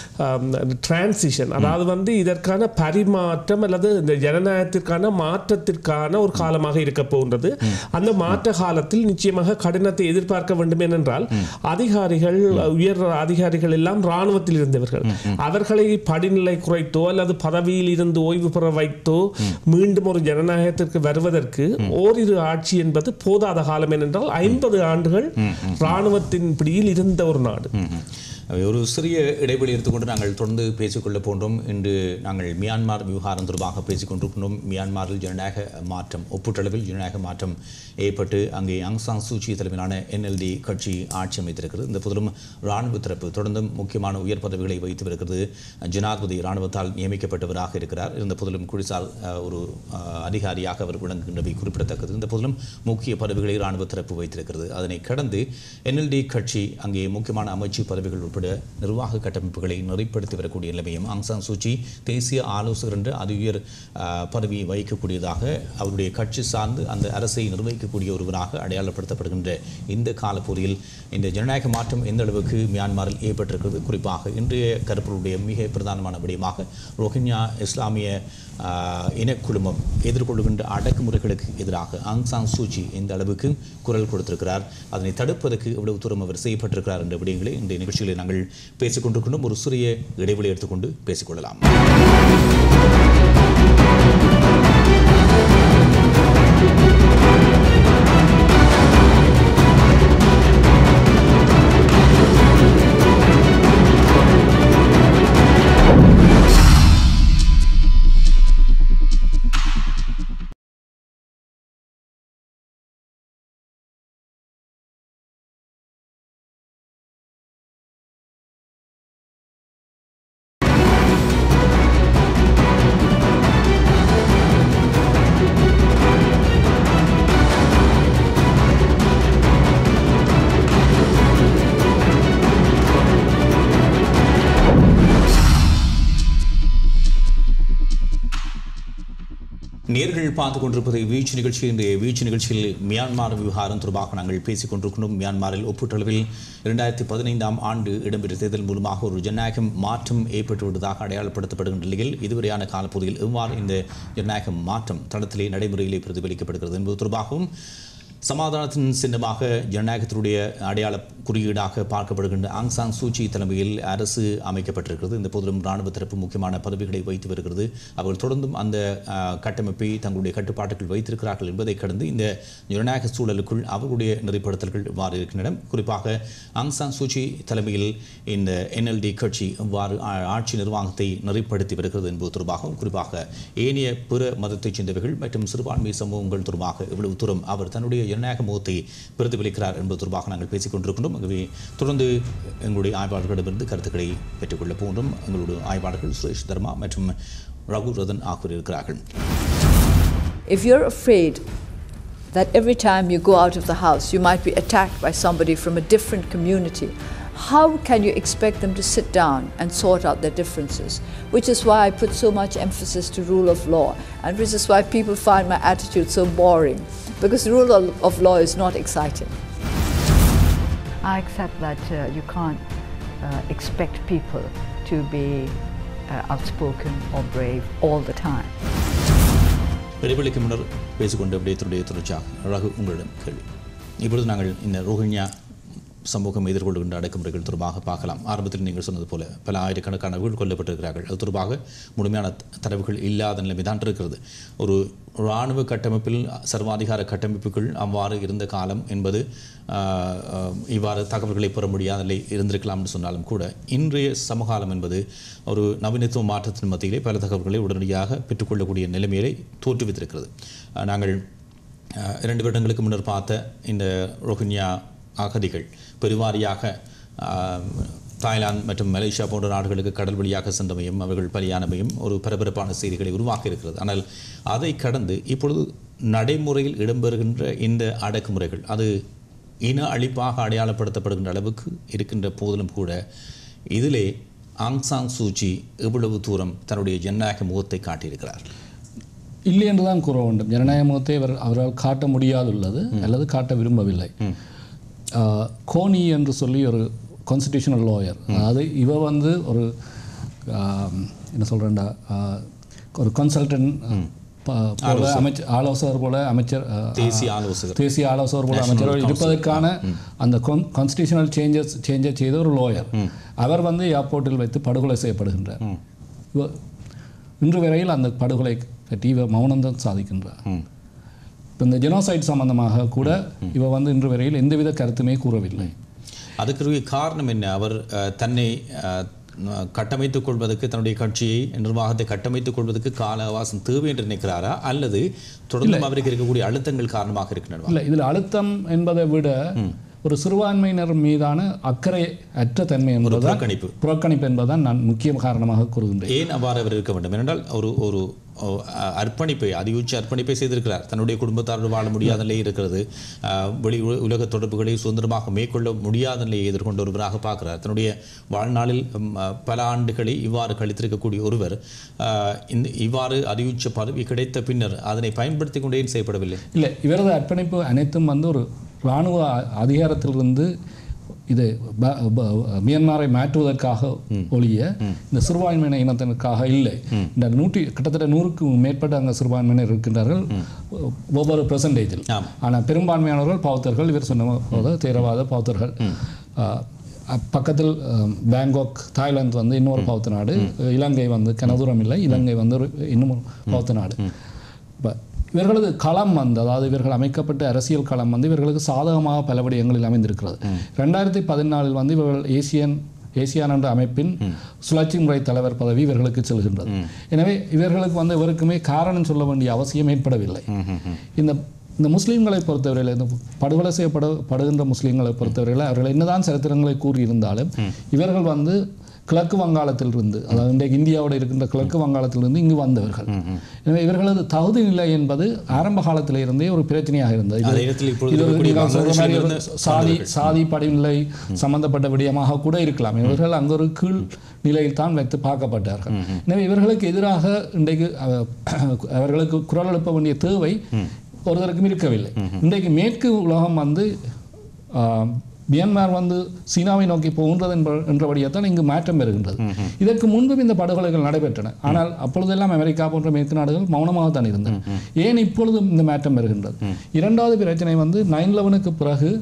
டிரான்சிஷன் அதாவது வந்து இதற்கான பரிமாற்றம் அல்லது இந்த ஜனநாயகத்திற்கான மாற்றத்திற்கான ஒரு காலமாக இருக்க போகின்றது அந்த மாற்ற காலத்தில் நிச்சயமாக கடினத்தை எதிர்பார்க்க வேண்டும் ஏனென்றால் அதிகாரிகள் உயர் அதிகாரிகள் எல்லாம் இராணுவத்தில் இருந்தவர்கள் அவர்களை படிநிலை குறைத்தோ அல்லது பதவியில் இருந்து ஓய்வு பெற வைத்தோ மீண்டும் ஒரு ஜனநாயகத்திற்கு வருவதற்கு ஓரிரு ஆட்சி என்பது போதாத காலம் ஏனென்றால் ஐம்பது ஆண்டுகள் இராணுவத்தின் பிடியில் இருந்த ஒரு நாடு ம்ஹும். ஒரு சிறிய இடைவெளி எடுத்துக்கொண்டு நாங்கள் தொடர்ந்து பேசிக்கொள்ள போன்றோம் இன்று நாங்கள் மியான்மார் விவகாரம் தொடர்பாக பேசிக் கொண்டிருக்கின்றோம் மியான்மாரில் ஜனநாயக மாற்றம் ஒப்பீட்டளவில் ஜனநாயக மாற்றம் ஏற்பட்டு அங்கே அங் சாங் சூச்சி தலைமையிலான என்எல்டி கட்சி ஆட்சி அமைத்திருக்கிறது இந்த போதிலும் இராணுவ தரப்பு தொடர்ந்தும் முக்கியமான உயர் பதவிகளை வைத்து வருகிறது ஜனாதிபதி இராணுவத்தால் நியமிக்கப்பட்டவராக இருக்கிறார் இருந்த போதிலும் குடிசார் அஹ், ஒரு அஹ், அதிகாரியாக அவர் விளங்குகின்றவை குறிப்பிடத்தக்கது இந்த போதிலும் முக்கிய பதவிகளை இராணுவ தரப்பு வைத்திருக்கிறது அதனை கடந்து என்எல்டி கட்சி அங்கே முக்கியமான அமைச்சு பதவிகள் உட்பட உட்பட நிர்வாக கட்டமைப்புகளை நெறிப்படுத்தி வரக்கூடிய நிலைமையும் ஆங் சான் சூச்சி தேசிய ஆலோசகர் என்ற அது உயர் ஆஹ், பதவியை வகிக்கக்கூடியதாக அவருடைய கட்சி சார்ந்து அந்த அரசை நிர்வகிக்கக்கூடிய ஒருவராக அடையாளப்படுத்தப்படுகின்ற இந்த காலப்போரில் இந்த ஜனநாயக மாற்றம் எந்த அளவுக்கு மியான்மரில் ஏற்பட்டிருக்கிறது குறிப்பாக இன்றைய கருப்பொருளுடைய மிக பிரதானமான விடயமாக ரோஹிங்யா இஸ்லாமிய ஆஹ், இனக்குழுமம் எதிர்கொள்கின்ற அடக்குமுறைகளுக்கு எதிராக ஆங் சாங் சூச்சி எந்த அளவுக்கு குரல் கொடுத்திருக்கிறார் அதனை தடுப்பதற்கு எவ்வளவு தூரம் அவர் செய்யப்பட்டிருக்கிறார் என்ற விடயங்களை இந்த நிகழ்ச்சியில் நாங்கள் பேசிக் கொண்டிருக்கின்றோம் ஒரு சிறிய இடைவெளி எடுத்துக்கொண்டு பேசிக்கொள்ளலாம் நேர்கள் பார்த்து கொண்டிருப்பது வீச்சு நிகழ்ச்சி இன்றைய வீச்சு நிகழ்ச்சியில் மியான்மர் விவகாரம் தொடர்பாக நாங்கள் பேசிக் கொண்டிருக்கிறோம் மியான்மரில் ஒப்பீட்டளவில் இரண்டாயிரத்தி பதினைந்தாம் ஆண்டு இடம்பெற்ற தேர்தல் மூலமாக ஒரு ஜனநாயகம் மாற்றம் ஏற்பட்டுவிட்டதாக அடையாளப்படுத்தப்படுகின்ற நிலையில் இதுவரையான காலப்பகுதியில் எவ்வாறு இந்த ஜனநாயக மாற்றம் தளத்திலே நடைமுறையிலே பிரதிபலிக்கப்படுகிறது என்பது தொடர்பாகவும் சமாதானத்தின் சின்னமாக ஜனநாயகத்தினுடைய அடையாள குறியீடாக பார்க்கப்படுகின்ற ஆங் சாங் சூச்சி தலைமையில் அரசு அமைக்கப்பட்டிருக்கிறது இந்த போதிலும் இராணுவ தரப்பு முக்கியமான பதவிகளை வைத்து வருகிறது அவர்கள் தொடர்ந்தும் அந்த ஆஹ், கட்டமைப்பை தங்களுடைய கட்டுப்பாட்டுக்குள் வைத்திருக்கிறார்கள் என்பதை கடந்து இந்த ஜனநாயக சூழலுக்குள் அவர்களுடைய நெறிப்படுத்தல்கள் இவ்வாறு இருக்கின்றன குறிப்பாக ஆங் சாங் சூச்சி தலைமையில் இந்த என்எல்டி கட்சி இவ்வாறு ஆ- ஆட்சி நிர்வாகத்தை நெறிப்படுத்தி வருகிறது என்பது தொடர்பாகவும் குறிப்பாக ஏனைய பிற மதத்தைச் சேர்ந்தவர்கள் மற்றும் சிறுபான்மை சமூகங்கள் தொடர்பாக இவ்வளவு தூரம் அவர் தன்னுடைய ஜனநாயக முகத்தை பிரதிபலிக்கிறார் என்பது தொடர்பாக நாங்கள் பேசிக் கொண்டிருக்கின்றோம் ஆகவே தொடர்ந்து எங்களுடைய ஆய்வாளர்களிடமிருந்து கருத்துக்களை பெற்றுக்கொள்ள போன்றும் எங்களுடைய ஆய்வாளர்கள் சுரேஷ் தர்மா மற்றும் ரகு ரதன் ஆகியோர் இருக்கிறார்கள் If you're afraid that every time you go out of the house you might be attacked by somebody from a different community, how can you expect them to sit down and sort out their differences? Which is why I put so much emphasis to rule of law, and which is why people find my attitude so boring, because the rule of, of law is not exciting. I accept that uh, you can't uh, expect people to be uh, outspoken or brave all the time. இடைவெளிக்கு முன்னர் பேசிக்கொண்ட விடயத்தினுடைய தொடர்ச்சியாக ரகு உங்களிடம் கேள்வி இப்பொழுது நாங்கள் இந்த ரோஹிங்யா சமூகம் எதிர்கொள்கின்ற அடக்குமுறைகள் தொடர்பாக பார்க்கலாம் ஆரம்பத்தில் நீங்கள் சொன்னது போல பல ஆயிரக்கணக்கானவர்கள் கொல்லப்பட்டிருக்கிறார்கள் அது தொடர்பாக முழுமையான த- தரவுகள் இல்லாத நிலைமை தான் இருக்கிறது ஒரு இராணுவ கட்டமைப்பில் சர்வாதிகார கட்டமைப்புகள் அவ்வாறு இருந்த காலம் என்பது ஆஹ், ஆஹ், இவ்வாறு தகவல்களை பெற முடியாத நிலை இருந்திருக்கலாம்னு சொன்னாலும் கூட இன்றைய சமகாலம் என்பது ஒரு நவீனத்துவ மாற்றத்தின் மத்தியிலே பல தகவல்களை உடனடியாக பெற்றுக்கொள்ளக்கூடிய நிலைமையை தோற்றுவித்திருக்கிறது ஆஹ், நாங்கள் ஆஹ், இரண்டு வருடங்களுக்கு முன்னர் பார்த்த இந்த ரோஹிங்யா அகதிகள் பெருவாரியாக ஆஹ், தாய்லாந்து மற்றும் மலேசியா போன்ற நாடுகளுக்கு கடல் வழியாக சென்றமையும் அவர்கள் பலியானமையும் ஒரு பரபரப்பான செய்திகளை உருவாக்கி இருக்கிறது ஆனால் அதை கடந்து இப்பொழுது நடைமுறையில் இடம்பெறுகின்ற இந்த அடக்குமுறைகள் அது இன அழிப்பாக அடையாளப்படுத்தப்படுகின்ற அளவுக்கு இருக்கின்ற போதிலும் கூட இதிலே ஆங் சாங் சூச்சி எவ்வளவு தூரம் தன்னுடைய ஜனநாயக முகத்தை காட்டியிருக்கிறார் இல்லை என்று தான் கூற வேண்டும் ஜனநாயக முகத்தை அவர் அவரால் காட்ட முடியாதுள்ளது அல்லது காட்ட விரும்பவில்லை ஆஹ், கோனி என்று சொல்லி ஒரு கான்ஸ்டிடியூஷனல் லாயர் அதாவது இவ வந்து ஒரு ஆஹ், என்ன சொல்கிறேன்டா ஒரு கன்சல்டன்ட் போல அமைச்சர் ஆலோசகர் போல அமைச்சர் ஆஹ், தேசிய ஆலோசகர் தேசிய ஆலோசகர் போல அமைச்சர் இருப்பதற்கான அந்த கான்ஸ்டிடியூஷனல் சேஞ்சஸ் சேஞ்சஸ் செய்த ஒரு லாயர் அவர் வந்து ஏர்போர்ட்டில் வைத்து படுகொலை செய்யப்படுகின்றார் இவ- இன்று வரையில் அந்த படுகொலை பற்றி இவர் மௌனம்தான் சாதிக்கின்றார் இப்போ இந்த ஜெனோசைட் சம்பந்தமாக கூட இவ வந்து இன்று வரையில் எந்தவித கருத்துமே கூறவில்லை அதுக்குரிய காரணம் என்ன அவர் அஹ், தன்னை அஹ், கட்டமைத்துக் கொள்வதற்கு தன்னுடைய கட்சியை நிர்வாகத்தை கட்டமைத்துக் கொள்வதற்கு கால அவகாசம் தேவை என்று நினைக்கிறாரா அல்லது தொடர்ந்து அவருக்கு இருக்கக்கூடிய அழுத்தங்கள் காரணமாக இருக்கின்றன இல்லை இதில் அழுத்தம் என்பதை விட ஒரு சிறுபான்மையினர் மீதான அக்கறை அற்ற தன்மை என்பதுதான் புறக்கணிப்பு. புறக்கணிப்பு என்பதுதான் நான் முக்கிய காரணமாக கூறுகின்றேன் ஏன் அவ்வாறு அவர் இருக்க வேண்டும் ஏனென்றால் ஒரு ஒரு ஓ, அ- அர்ப்பணிப்பை அதியுச்ச அர்ப்பணிப்பை செய்திருக்கிறார் தன்னுடைய குடும்பத்தாரோடு வாழ முடியாத நிலை இருக்கிறது அஹ், வெளி உல- உலக தொடர்புகளை சுதந்திரமாக மேற்கொள்ள முடியாத நிலையை எதிர்கொண்ட ஒருவராக பார்க்கிறார் தன்னுடைய வாழ்நாளில் ம், அ, பல ஆண்டுகளை இவ்வாறு கழித்திருக்கக்கூடிய ஒருவர் அஹ், இந்த இவ்வாறு அதியுச்ச பதவி கிடைத்த பின்னர் அதனை பயன்படுத்தி கொண்டே ஏன் செய்யப்படவில்லை இல்லை இவரது அர்ப்பணிப்பு அனைத்தும் வந்து ஒரு இராணுவ அ- அதிகாரத்திலிருந்து இது ப- ப- மியான்மரை மாற்றுவதற்காக ஒழிய இந்த சிறுபான்மையின இனத்தினருக்காக இல்லை இந்த நூற்றி கிட்டத்தட்ட நூறுக்கு மேற்பட்ட அங்கே சிறுபான்மையினர் இருக்கின்றார்கள் ஒவ்வொரு பெர்சன்டேஜில் ஆம். ஆனால் பெரும்பான்மையானவர்கள் பௌத்தர்கள் இவர் சொன்ன போது தீவிரவாத பௌத்தர்கள் அஹ், அ- பக்கத்தில் அஹ், பேங்காக் தாய்லாந்து வந்து இன்னொரு பௌத்த நாடு இலங்கை வந்து கனதூரம் இல்லை இலங்கை வந்து ஒரு இன்னும் ஒரு பௌத்த நாடு இப்ப இவர்களது களம் வந்து அதாவது இவர்கள் அமைக்கப்பட்ட அரசியல் களம் வந்து இவர்களுக்கு சாதகமாக பல விடயங்களில் அமைந்திருக்கிறது ரெண்டாயிரத்தி பதினாலில் வந்து இவர்கள் ஏசியன் ஏசியான் என்ற அமைப்பின் சுழற்சி முறை தலைவர் பதவி இவர்களுக்கு செல்கின்றது எனவே இவர்களுக்கு வந்து இவருக்குமே காரணம் சொல்ல வேண்டிய அவசியம் ஏற்படவில்லை இந்த இந்த முஸ்லீம்களை பொறுத்தவரையில் இந்த படுகொலை செய்யப்பட படுகின்ற முஸ்லீம்களை பொறுத்தவரையில் அவர்கள் என்னதான் சரித்திரங்களை கூறியிருந்தாலும் இவர்கள் வந்து கிழக்கு வங்காளத்திலிருந்து அதாவது இன்றைக்கு இந்தியாவோட இருக்கின்ற கிழக்கு வங்காளத்திலிருந்து இங்கு வந்தவர்கள் எனவே இவர்களது தகுதி நிலை என்பது ஆரம்ப காலத்தில் இருந்தே ஒரு பிரச்சனையாக இருந்தது இது- அதே நேரத்தில் இப்பொழுது இது ஒரு இருக்கக்கூடிய நீங்கள் சொல்ற மாதிரி ஒரு பங்களாதேஷிலிருந்து சாதி சாதி படிநிலை சம்பந்தப்பட்ட விடயமாக கூட இருக்கலாம் இவர்கள் அங்கு ஒரு கீழ் நிலையில் தான் வைத்து பார்க்கப்பட்டார்கள் எனவே இவர்களுக்கு எதிராக இன்றைக்கு அஹ், அவர்களுக்கு குரல் எழுப்ப வேண்டிய தேவை ஒருத்தருக்கும் இருக்கவில்லை இன்றைக்கு மேற்கு உலகம் வந்து ஆஹ், மியான்மர் வந்து சீனாவை நோக்கி போகின்றது என்ப என்றபடியால் இங்கு மாற்றம் பெறுகின்றது இதற்கு முன்பும் இந்த படுகொலைகள் நடைபெற்றன ஆனால் அப்பொழுதெல்லாம் அமெரிக்கா போன்ற மேற்கு நாடுகள் மௌனமாகத்தான் இருந்தன ஏன் இப்பொழுதும் இந்த மாற்றம் பெறுகின்றது இரண்டாவது பிரச்சனை வந்து நைன் லெவனுக்கு பிறகு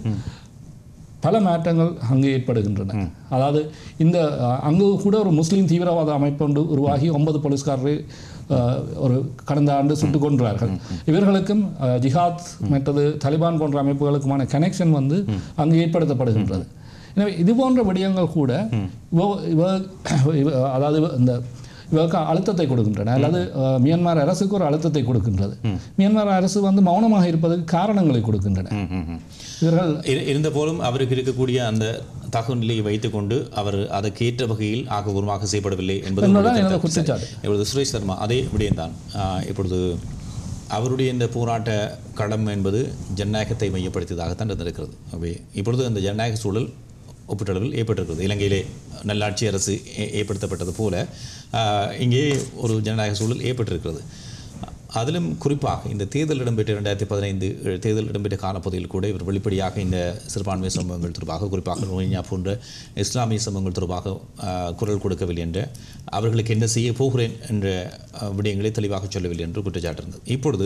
பல மாற்றங்கள் அங்கு ஏற்படுகின்றன அதாவது இந்த அஹ், அங்கு கூட ஒரு முஸ்லீம் தீவிரவாத அமைப்பு ஒன்று உருவாகி ஒன்பது போலீஸ்காரரை அஹ், ஒரு கடந்த ஆண்டு சுட்டுக் கொன்றார்கள் இவர்களுக்கும் அஹ், ஜிஹாத் மற்றது தலிபான் போன்ற அமைப்புகளுக்குமான கனெக்ஷன் வந்து அங்கு ஏற்படுத்தப்படுகின்றது எனவே இது போன்ற விடயங்கள் கூட இவ இவ- இவ- அதாவது இந்த இவருக்கு அழுத்தத்தை கொடுக்கின்றன அல்லது அஹ், மியான்மர் அரசுக்கு ஒரு அழுத்தத்தை கொடுக்கின்றது மியான்மர் அரசு வந்து மௌனமாக இருப்பதற்கு காரணங்களை கொடுக்கின்றன இவர்கள் இரு- இருந்த போலும் அவருக்கு இருக்கக்கூடிய அந்த தகவல் நிலையை வைத்துக்கொண்டு அவர் அதற்கேற்ற வகையில் ஆக்கபூர்வமாக செய்யப்படவில்லை என்பது என்பதுதான் உங்களுடைய எனது கருத்து. குற்றச்சாட்டு. இப்பொழுது சுரேஷ் சர்மா அதே விடயம்தான் ஆஹ், இப்பொழுது அவருடைய இந்த போராட்ட களம் என்பது ஜனநாயகத்தை மையப்படுத்தியதாகத்தான் இருந்திருக்கிறது அவை இப்பொழுது அந்த ஜனநாயக சூழல் ஒப்பீட்டளவில் ஏற்பட்டிருக்கிறது இலங்கையிலே நல்லாட்சி அரசு ஏ- ஏற்படுத்தப்பட்டது போல ஆஹ், இங்கே ஒரு ஜனநாயக சூழல் ஏற்பட்டிருக்கிறது அதிலும் குறிப்பாக இந்த தேர்தல் இடம்பெற்ற ரெண்டாயிரத்தி பதினைந்து தேர்தல் இடம்பெற்ற காலப்பகுதியில் கூட இவர் வெளிப்படையாக இந்த சிறுபான்மை சம்பவங்கள் தொடர்பாக குறிப்பாக ரோஹிங்யா போன்ற இஸ்லாமிய சம்பவங்கள் தொடர்பாக ஆஹ், குரல் கொடுக்கவில்லை என்ற அவர்களுக்கு என்ன செய்ய போகிறேன் என்ற ஆஹ், விடயங்களை தெளிவாக சொல்லவில்லை என்று குற்றச்சாட்டு இருந்தது இப்பொழுது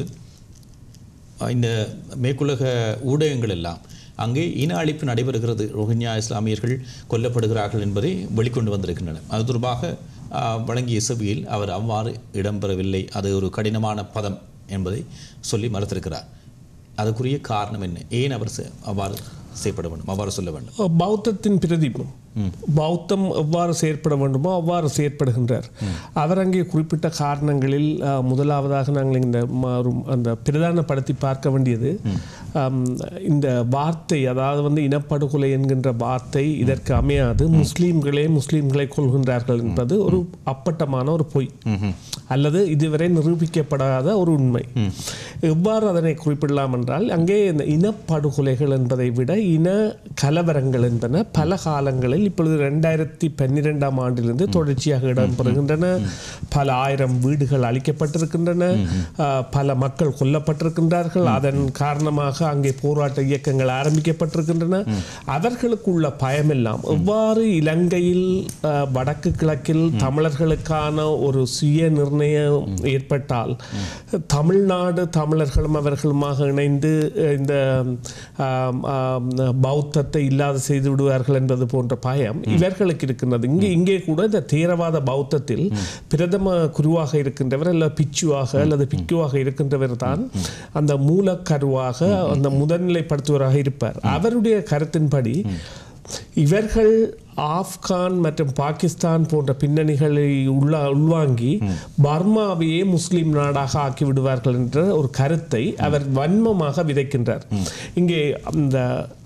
அஹ், இந்த மேற்குலக ஊடகங்கள் எல்லாம் அங்கே இன அழிப்பு நடைபெறுகிறது ரோஹிங்யா இஸ்லாமியர்கள் கொல்லப்படுகிறார்கள் என்பதை வெளிக்கொண்டு வந்திருக்கின்றன அது தொடர்பாக அஹ், வழங்கிய செவியில் அவர் அவ்வாறு இடம்பெறவில்லை அது ஒரு கடினமான பதம் என்பதை சொல்லி மறுத்திருக்கிறார் அதுக்குரிய காரணம் என்ன ஏன் அவர் செ- அவ்வாறு செய்யப்பட வேண்டும் அவ்வாறு சொல்ல வேண்டும் பௌத்தத்தின் பிரதிபம் பௌத்தம் எவ்வாறு செயற்பட வேண்டுமோ அவ்வாறு செயற்படுகின்றார் அவர் அங்கே குறிப்பிட்ட காரணங்களில் அஹ், முதலாவதாக நாங்கள் இந்த ம- ஒரு அந்த பிரதானப்படுத்தி பார்க்க வேண்டியது அம், இந்த வார்த்தை அதாவது வந்து இனப்படுகொலை என்கின்ற வார்த்தை இதற்கு அமையாது முஸ்லீம்களே முஸ்லீம்களை கொள்கின்றார்கள் என்பது ஒரு அப்பட்டமான ஒரு பொய் அல்லது இதுவரை நிரூபிக்கப்படாத ஒரு உண்மை எவ்வாறு அதனை குறிப்பிடலாம் என்றால் அங்கே இந்த இனப்படுகொலைகள் என்பதை விட இன கலவரங்கள் என்பன பல காலங்களில் இப்பொழுது ரெண்டாயிரத்தி பன்னிரெண்டாம் ஆண்டிலிருந்து தொடர்ச்சியாக இடம்பெறுகின்றன பல ஆயிரம் வீடுகள் அழிக்கப்பட்டிருக்கின்றன ஆஹ், பல மக்கள் கொல்லப்பட்டிருக்கின்றார்கள் அதன் காரணமாக அங்கே போராட்ட இயக்கங்கள் ஆரம்பிக்கப்பட்டிருக்கின்றன அவர்களுக்குள்ள பயமெல்லாம் எவ்வாறு இலங்கையில் ஆஹ், வடக்கு கிழக்கில் தமிழர்களுக்கான ஒரு சுய நிர்ணயம் ஏற்பட்டால் தமிழ்நாடு தமிழர்களும் அவர்களுமாக இணைந்து அஹ், இந்த ஆம், ஆம், பௌத்தத்தை இல்லாத செய்து விடுவார்கள் என்பது போன்ற பயம் இவர்களுக்கு இருக்கின்றது இங்கே இங்கே கூட இந்த தீவிரவாத பௌத்தத்தில் பிரதம குருவாக இருக்கின்றவர் அல்லது பிச்சுவாக அல்லது பிக்குவாக இருக்கின்றவர் தான் அந்த மூலக்கருவாக அந்த முதன்நிலைப்படுத்துவராக இருப்பார் அவருடைய கருத்தின்படி இவர்கள் ஆப்கான் மற்றும் பாகிஸ்தான் போன்ற பின்னணிகளை உள்ள உள்வாங்கி பர்மாவையே முஸ்லிம் நாடாக ஆக்கி விடுவார்கள் என்ற ஒரு கருத்தை அவர் வன்மமாக விதைக்கின்றார் இங்கே அந்த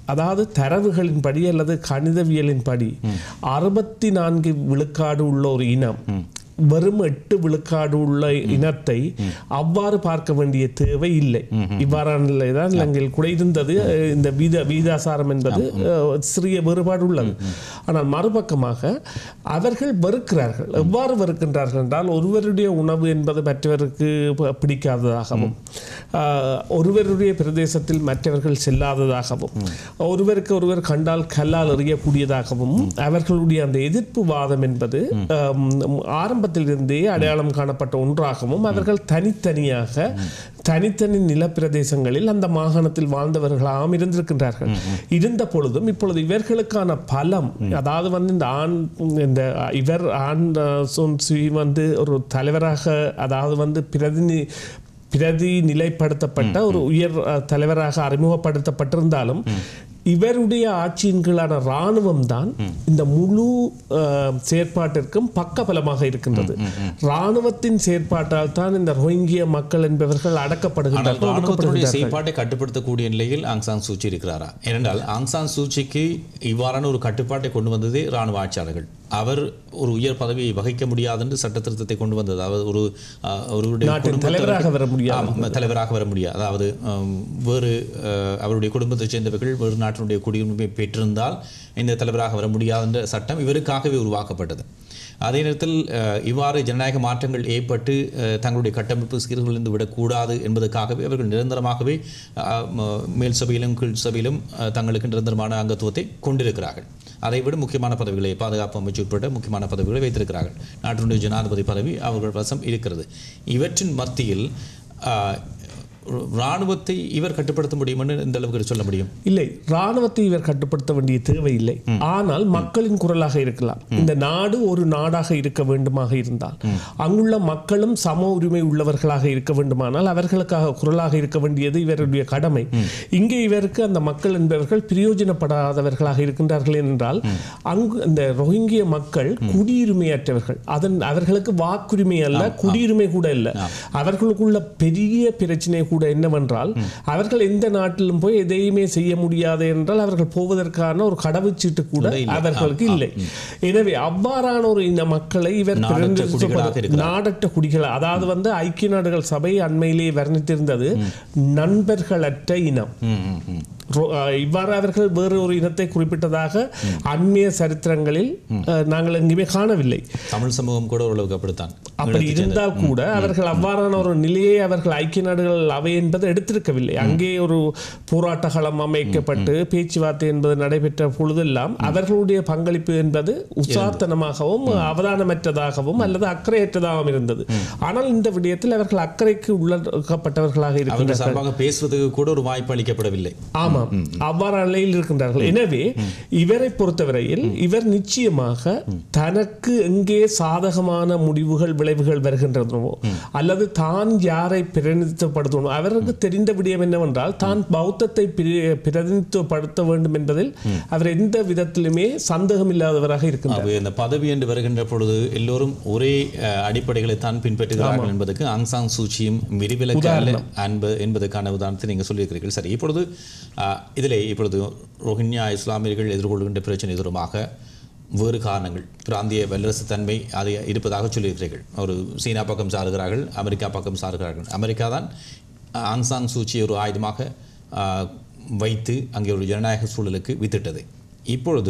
அதாவது தரவுகளின்படி அல்லது கணிதவியலின்படி அறுபத்தி நான்கு விழுக்காடு உள்ள ஒரு இனம் வெறும் எட்டு விழுக்காடு உள்ள இனத்தை அவ்வாறு பார்க்க வேண்டிய தேவை இல்லை இவ்வாறான நிலைதான் இலங்கையில் கூட இருந்தது அஹ் இந்த வீத வீதாசாரம் என்பது அஹ், சிறிய வேறுபாடு உள்ளது ஆனால் மறுபக்கமாக அவர்கள் வெறுக்கிறார்கள் எவ்வாறு வெறுக்கின்றார்கள் என்றால் ஒருவருடைய உணவு என்பது மற்றவருக்கு ப- பிடிக்காததாகவும் ஆஹ், ஒருவருடைய பிரதேசத்தில் மற்றவர்கள் செல்லாததாகவும் ஒருவருக்கு ஒருவர் கண்டால் கல்லால் எறியக்கூடியதாகவும் அவர்களுடைய அந்த எதிர்ப்பு வாதம் என்பது ஆம், ஆரம்பத்திலிருந்தே அடையாளம் காணப்பட்ட ஒன்றாகவும் அவர்கள் தனித்தனியாக தனித்தனி நிலப்பிரதேசங்களில் அந்த மாகாணத்தில் வாழ்ந்தவர்களாம் இருந்திருக்கின்றார்கள் இருந்த பொழுதும் இப்பொழுது இவர்களுக்கான பலம் அதாவது வந்து இந்த ஆண் இந்த இவர் ஆண் அஹ், சுன் சுயி வந்து ஒரு தலைவராக அதாவது வந்து பிரதிநி பிரதி நிலைப்படுத்தப்பட்ட ஒரு உயர் அஹ், தலைவராக அறிமுகப்படுத்தப்பட்டிருந்தாலும் இவருடைய ஆட்சியின் கீழான இராணுவம் தான் இந்த முழு அஹ், செயற்பாட்டிற்கும் பக்கபலமாக இருக்கின்றது இராணுவத்தின் செயற்பாட்டால் தான் இந்த ரோஹிங்கிய மக்கள் என்பவர்கள் ஆனால் அடக்கப்படுகின்றார்கள் ராணுவத்தினுடைய ஒடுக்கப்படுகின்றார்கள். செயற்பாட்டை கட்டுப்படுத்தக்கூடிய நிலையில் ஆங் சான் சூச்சி இருக்கிறாரா ஏனென்றால் ஆங் சான் சூச்சிக்கு இவ்வாறான ஒரு கட்டுப்பாட்டை கொண்டு வந்ததே ராணுவ ஆட்சியாளர்கள் அவர் ஒரு உயர் பதவியை வகிக்க முடியாது என்று சட்ட திருத்தத்தை கொண்டு வந்தது அதாவது ஒரு அஹ், அவருடைய நாட்டின் குடும்பத்தவர்கள்- தலைவராக வர முடியாது. ஆமாம், தலைவராக வர முடியாது அதாவது அம், வேறு அஹ், அவருடைய குடும்பத்தைச் சேர்ந்தவர்கள் வேறு நாட்டினுடைய குடியுரிமை பெற்றிருந்தால் இந்த தலைவராக வர முடியாது என்ற சட்டம் இவருக்காகவே உருவாக்கப்பட்டது அதே நேரத்தில் அஹ், இவ்வாறு ஜனநாயக மாற்றங்கள் ஏற்பட்டு அஹ், தங்களுடைய கட்டமைப்பு சீர்குலைந்து விடக்கூடாது என்பதற்காகவே அவர்கள் நிரந்தரமாகவே அஹ், ம- மேல் சபையிலும் கீழ் சபையிலும் அஹ், தங்களுக்கு நிரந்தரமான அங்கத்துவத்தை கொண்டிருக்கிறார்கள் அதை விட முக்கியமான பதவிகளை பாதுகாப்பு அமைச்சு உட்பட்ட முக்கியமான பதவிகளை வைத்திருக்கிறார்கள் நாட்டினுடைய ஜனாதிபதி பதவி அவர்கள் வசம் இருக்கிறது இவற்றின் மத்தியில் அஹ், இராணுவத்தை இவர் கட்டுப்படுத்த முடியும்னு இந்த அளவுக்கு சொல்ல முடியும் இல்லை ராணுவத்தை இவர் கட்டுப்படுத்த வேண்டிய தேவையில்லை ஆனால் மக்களின் குரலாக இருக்கலாம் இந்த நாடு ஒரு நாடாக இருக்க வேண்டுமாக இருந்தால் அங்குள்ள மக்களும் சம உரிமை உள்ளவர்களாக இருக்க வேண்டுமானால் அவர்களுக்காக குரலாக இருக்க வேண்டியது இவருடைய கடமை இங்கே இவருக்கு அந்த மக்கள் என்பவர்கள் பிரயோஜனப்படாதவர்களாக இருக்கின்றார்கள் என்றால் அங்கு இந்த ரோஹிங்கிய மக்கள் குடியுரிமையற்றவர்கள் அதன் அவர்களுக்கு வாக்குரிமை அல்ல குடியுரிமை கூட இல்லை அவர்களுக்குள்ள பெரிய பிரச்சனை கூட என்னவென்றால் அவர்கள் எந்த நாட்டிலும் போய் எதையுமே செய்ய முடியாது என்றால் அவர்கள் போவதற்கான ஒரு கடவுச்சீட்டு கூட கூட இல்லை. அவர்களுக்கு இல்லை எனவே அவ்வாறான ஒரு இந்த மக்களை இவர் நாடற்ற பிரதிநிதித்துவப்படு- குடிகளாக இருக்கிறார். நாடற்ற குடிகள் அதாவது வந்து ஐக்கிய நாடுகள் சபை அண்மையிலேயே வர்ணித்திருந்தது நண்பர்களற்ற இனம் ம், ம், ம். ரோ- அஹ் இவ்வாறு அவர்கள் வேறு ஒரு இனத்தை குறிப்பிட்டதாக அண்மைய சரித்திரங்களில் அஹ், நாங்கள் எங்கேயுமே காணவில்லை தமிழ் சமூகம் கூட ஓரளவுக்கு அப்படித்தான் அப்படி ஈழத்தைச் சேர்ந்த- இருந்தால் கூட அவர்கள் அவ்வாறான ஒரு நிலையை அவர்கள் ஐக்கிய நாடுகள் அவை என்பது எடுத்திருக்கவில்லை அங்கே ஒரு போராட்ட களம் அமைக்கப்பட்டு பேச்சுவார்த்தை என்பது நடைபெற்ற பொழுதெல்லாம் அவர்களுடைய பங்களிப்பு என்பது உசாத்தனமாகவும் அவதானமற்றதாகவும் அல்லது அக்கறையற்றதாகவும் இருந்தது ஆனால் இந்த விடயத்தில் அவர்கள் அக்கறைக்கு உள்ளடக்கப்பட்டவர்களாக அவர்கள் இருக்கின்றார்கள் சார்பாக பேசுவதற்கு கூட ஒரு வாய்ப்பு அளிக்கப்படவில்லை ஆமாம் அவ்வாறான நிலையில் இருக்கின்றார்கள் எனவே இவரை பொறுத்தவரையில் இவர் நிச்சயமாக தனக்கு எங்கே சாதகமான முடிவுகள் விளைவுகள் வருகின்றனவோ அல்லது தான் யாரை பிரதிநிதித்துவப்படுத்தணும் அவருக்கு தெரிந்த விடயம் என்னவென்றால் தான் பௌத்தத்தை பிரி- பிரதிநிதித்துவப்படுத்த வேண்டும் என்பதில் அவர் எந்த விதத்திலுமே சந்தேகம் இல்லாதவராக இருக்கின்றார் அவை இந்த பதவி என்று வருகின்ற பொழுது எல்லோரும் ஒரே அஹ், அடிப்படைகளை தான் பின்பற்றுகிறார்கள் என்பதற்கு ஆங் சாங் சூச்சியும் விரிவிலக்கு அல்ல அன்பு என்பதற்கான உதாரணத்தை நீங்கள் சொல்லியிருக்கிறீர்கள் சரி இப்பொழுது அஹ், இதிலே இப்பொழுது ரோஹிங்யா இஸ்லாமியர்கள் எதிர்கொள்கின்ற பிரச்சனை தூரமாக வேறு காரணங்கள் பிராந்திய வல்லரசு தன்மை அது இருப்பதாக சொல்லியிருக்கிறீர்கள் ஒரு சீனா பக்கம் சாருகிறார்கள் அமெரிக்கா பக்கம் சாருகிறார்கள் அமெரிக்கா தான் ஆங் சாங் சூச்சியை ஒரு ஆயுதமாக அஹ், வைத்து அங்கே ஒரு ஜனநாயக சூழலுக்கு வித்திட்டது இப்பொழுது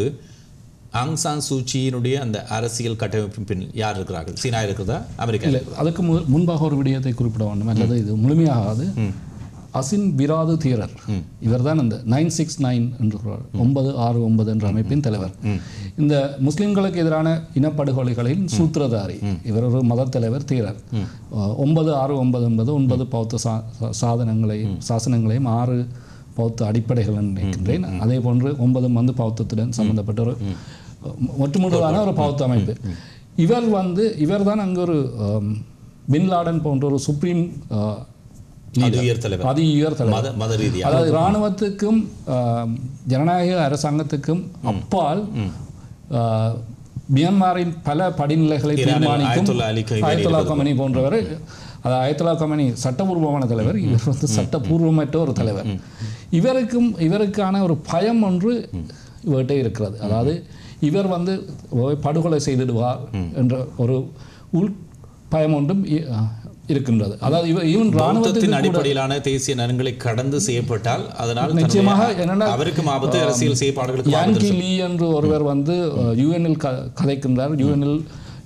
ஆங் சான் சூச்சியினுடைய அந்த அரசியல் கட்டமைப்பின் பின் யார் இருக்கிறார்கள் சீனா இருக்கிறதா அமெரிக்கா இல்லை இருக்கிறதா அதுக்கு மு- முன்பாக ஒரு விடயத்தை குறிப்பிட வேண்டும் அல்லது இது முழுமையாகாது அசின் விராது தீரர் இவர்தான் அந்த நைன் சிக்ஸ் நைன் என்று சொல்றார். ஒன்பது ஆறு ஒன்பது என்ற அமைப்பின் தலைவர் இந்த முஸ்லிம்களுக்கு எதிரான இனப்படுகொலைகளின் சூத்திரதாரி இவர் ஒரு மத தலைவர் தீரர் அஹ், ஒன்பது ஆறு ஒன்பது என்பது ஒன்பது பௌத்த சா சா- சாதனங்களையும் சாசனங்களையும் ஆறு பௌத்த அடிப்படைகள் நினைக்கின்றேன் அதே போன்று ஒன்பதும் வந்து பௌத்தத்துடன் சம்பந்தப்பட்ட ஒரு ஒட்டுமொத்தமான ஒரு பௌத்த அமைப்பு இவர் வந்து இவர் தான் அங்கே ஒரு ஆம், பின் லாடன் போன்ற ஒரு சுப்ரீம் ஆ, அது உயர் தலைவர் அதி உயர் மத தலைவர் மத ரீதியாக அதாவது இராணுவத்துக்கும் ஆம், ஜனநாயக அரசாங்கத்துக்கும் அப்பால் ஆ, மியான்மரின் பல படிநிலைகளை ஈரானில் தீர்மானிக்கும் ஆயத்துல்லா அலி கமேனி ஆயத்துல்லா இருப்பது கமனி போன்றவர் அது ஆயத்தலா கமனி சட்டபூர்வமான தலைவர் இவர் வந்து சட்டபூர்வமற்ற ஒரு தலைவர் இவருக்கும் இவருக்கான ஒரு பயம் ஒன்று இவர்கிட்ட இருக்கிறது அதாவது இவர் வந்து படுகொலை செய்திடுவார் என்ற ஒரு உள் பயம் ஒன்றும் இ- இருக்கின்றது அதாவது இவர் ஈவன் பௌத்தத்தின் ராணுவத்தின் அடிப்படையிலான தேசிய நலன்களை கடந்து செய்யப்பட்டால் அதனால் நிச்சயமாக தன்னுடைய- என்னென்னா, அவருக்கும் ஆபத்து அரசியல் செயற்பாடுகளுக்கு யாங்கி லீ என்று ஒருவர் வந்து யுஎன்எல் க கதைக்கின்றார் யுஎன்எல்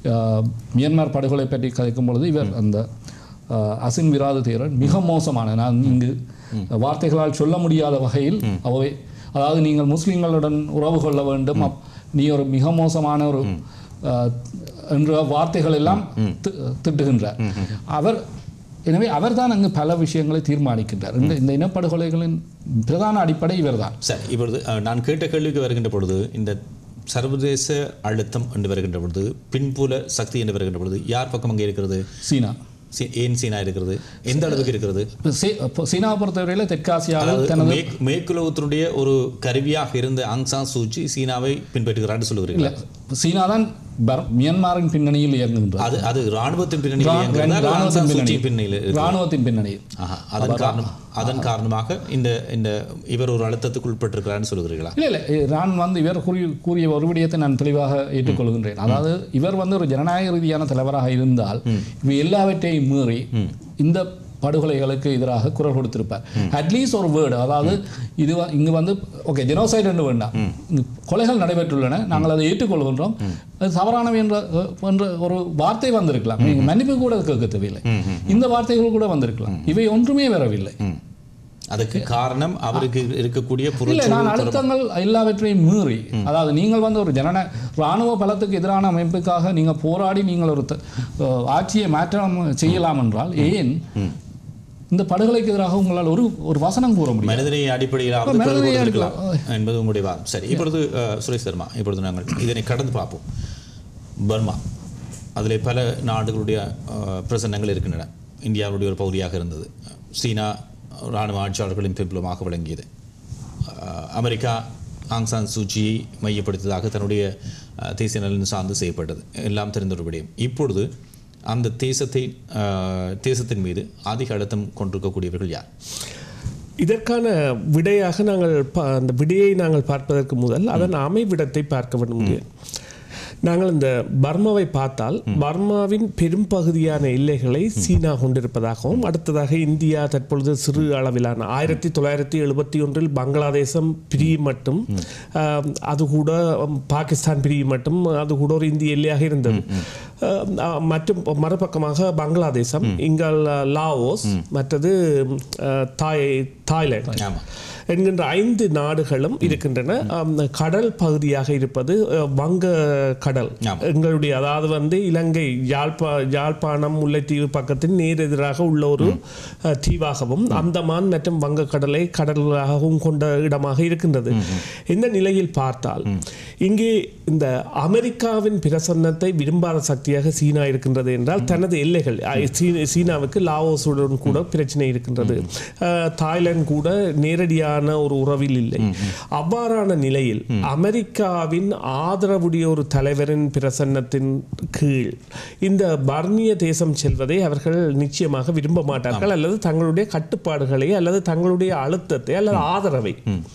மியான்மர் படுகொலை பற்றி கதைக்கும் பொழுது இவர் அந்த அஹ், அசின் விராது தீரன் மிக மோசமான நான் இங்கு வார்த்தைகளால் சொல்ல முடியாத வகையில் அவை அதாவது நீங்கள் முஸ்லிம்களுடன் உறவு கொள்ள வேண்டும் அப்- நீ ஒரு மிக மோசமான ஒரு அஹ், என்ற வார்த்தைகள் எல்லாம் தி- திட்டுகின்றார் அவர் எனவே அவர்தான் அங்கு பல விஷயங்களை தீர்மானிக்கின்றார் இந்த இந்த இனப்படுகொலைகளின் பிரதான அடிப்படை இவர்தான் சரி இப்பொழுது அஹ், நான் கேட்ட கேள்விக்கு வருகின்ற பொழுது இந்த சர்வதேச அழுத்தம் என்று வருகின்ற பொழுது பின்புல சக்தி என்று வருகின்ற பொழுது யார் பக்கம் அங்கே இருக்கிறது சீனா சி- ஏன் சீனா இருக்கிறது எந்த அளவுக்கு இருக்கிறது இப்ப சீ- இப்போ சீனாவை பொறுத்தவரையில் தெற்காசியாவில் அதாவது தனது மேற்கு- மேற்குலகத்தினுடைய ஒரு கருவியாக இருந்த ஆங்சான் சூச்சி சீனாவை பின்பற்றுகிறார் சொல்லுகிறீர்களா சீனா தான் பர்- மியான்மரின் பின்னணியில் இயங்குகின்றது அது அது ராணுவத்தின் பின்னணியில் ரா- இயங்குகிறதா? அல்லது ராணுவத்தின் ஆங்சான் சூச்சி பின்னணியில் பின்னணியில் இருக்கிறதா? ராணுவத்தின் பின்னணியில் ஆஹா, அதன் காரணம் அதன் காரணமாக இந்த இந்த இவர் ஒரு அழுத்தத்துக்கு உட்பட்டிருக்கிறார்னு சொல்லுகிறீர்களா இல்லை இல்லை நான் வந்து இவர் கூறிய கூறிய ஒரு விடயத்தை நான் தெளிவாக ஏற்றுக்கொள்கின்றேன் அதாவது இவர் வந்து ஒரு ஜனநாயக ரீதியான தலைவராக இருந்தால் இவை எல்லாவற்றையும் மீறி இந்த படுகொலைகளுக்கு எதிராக குரல் கொடுத்திருப்பார் அட்லீஸ்ட் ஒரு வேர்டு அதாவது இது வ- இங்கு வந்து ஓகே ஜெனோசைட் என்று வேண்டாம் இங்கு கொலைகள் நடைபெற்றுள்ளன நாங்கள் அதை ஏற்றுக்கொள்கின்றோம் அது தவறானவை என்ற அஹ், என்ற ஒரு வார்த்தை வந்திருக்கலாம் நீங்க மன்னிப்பு கூட கேட்க தேவையில்லை இந்த வார்த்தைகள் கூட வந்திருக்கலாம் இவை ஒன்றுமே வரவில்லை அதுக்கு காரணம் அவருக்கு இருக்கக்கூடிய இல்லை புறச்சூழல் நான் தொடர்பு- அழுத்தங்கள் எல்லாவற்றையும் மீறி அதாவது நீங்கள் வந்து ஒரு ஜனன இராணுவ பலத்துக்கு எதிரான அமைப்புக்காக நீங்கள் போராடி நீங்கள் ஒரு த- அஹ், ஆட்சியை மாற்றம் செய்யலாம் என்றால் ஏன் இந்த படுகொலைக்கு எதிராக உங்களால் ஒரு ஒரு வசனம் கூற முடியும் மனிதனை அடிப்படையிலாவது குரல் மனிதனை கொடுத்திருக்கலாம் என்பது உங்களுடைய வாதம் சரி இப்பொழுது அஹ், சுரேஷ் சர்மா இப்பொழுது நாங்கள் இதனை கடந்து பார்ப்போம் பர்மா அதிலே பல நாடுகளுடைய அஹ், பிரசன்னங்கள் இருக்கின்றன இந்தியாவுடைய ஒரு பகுதியாக இருந்தது சீனா இராணுவ ஆட்சியாளர்களின் பின்புலமாக விளங்கியது அஹ், அமெரிக்கா ஆங்சான் சூச்சியை மையப்படுத்தியதாக தன்னுடைய அஹ், தேசிய நலன் சார்ந்து செய்யப்பட்டது எல்லாம் தெரிந்த ஒரு விடயம் இப்பொழுது அந்த தேசத்தை அஹ், தேசத்தின் மீது அதிக அழுத்தம் கொண்டிருக்கக்கூடியவர்கள் யார் இதற்கான விடையாக நாங்கள் பா- அந்த விடையை நாங்கள் பார்ப்பதற்கு முதல் அதன் அமைவிடத்தை பார்க்க வேண்டும் முடியும் நாங்கள் இந்த பர்மாவை பார்த்தால் பர்மாவின் பெரும் பகுதியான எல்லைகளை சீனா கொண்டிருப்பதாகவும் அடுத்ததாக இந்தியா தற்பொழுது சிறு அளவிலான ஆயிரத்தி தொள்ளாயிரத்தி எழுபத்தி ஒன்றில் பங்களாதேசம் பிரியும் மட்டும் ஆம், அது கூட ம், பாகிஸ்தான் பிரியும் மட்டும் அது கூட ஒரு இந்திய எல்லையாக இருந்தது ஆம், ஆ, மற்றும் மறுபக்கமாக பங்களாதேசம் இங்கால் லாவோஸ் மற்றது ம், ஆ, தாய் தாய்லாந்து ஆமாம் என்கின்ற ஐந்து நாடுகளும் இருக்கின்றன ஆம், கடல் பகுதியாக இருப்பது அஹ், வங்க கடல் ஆமாம். எங்களுடைய அதாவது வந்து இலங்கை யாழ்ப்பா யாழ்ப்பாணம் முல்லைத்தீவு பக்கத்தில் நேர் எதிராக உள்ள ஒரு அஹ், தீவாகவும் அந்தமான் மற்றும் வங்கக்கடலை கடலாகவும் கொண்ட இடமாக இருக்கின்றது இந்த நிலையில் பார்த்தால் இங்கே இந்த அமெரிக்காவின் பிரசன்னத்தை விரும்பாத சக்தியாக சீனா இருக்கின்றது என்றால் தனது எல்லைகள் அஹ், சீ- சீனாவுக்கு லாவோஸுடன் கூட பிரச்சனை இருக்கின்றது அஹ், தாய்லாந்து கூட நேரடியான ஒரு உறவில் இல்லை அவ்வாறான நிலையில் அமெரிக்காவின் ஆதரவுடைய ஒரு தலைவரின் பிரசன்னத்தின் கீழ் இந்த பர்மிய தேசம் செல்வதை அவர்கள் நிச்சயமாக விரும்ப மாட்டார்கள் அல்லது தங்களுடைய கட்டுப்பாடுகளை அல்லது தங்களுடைய அழுத்தத்தை அல்லது ஆதரவை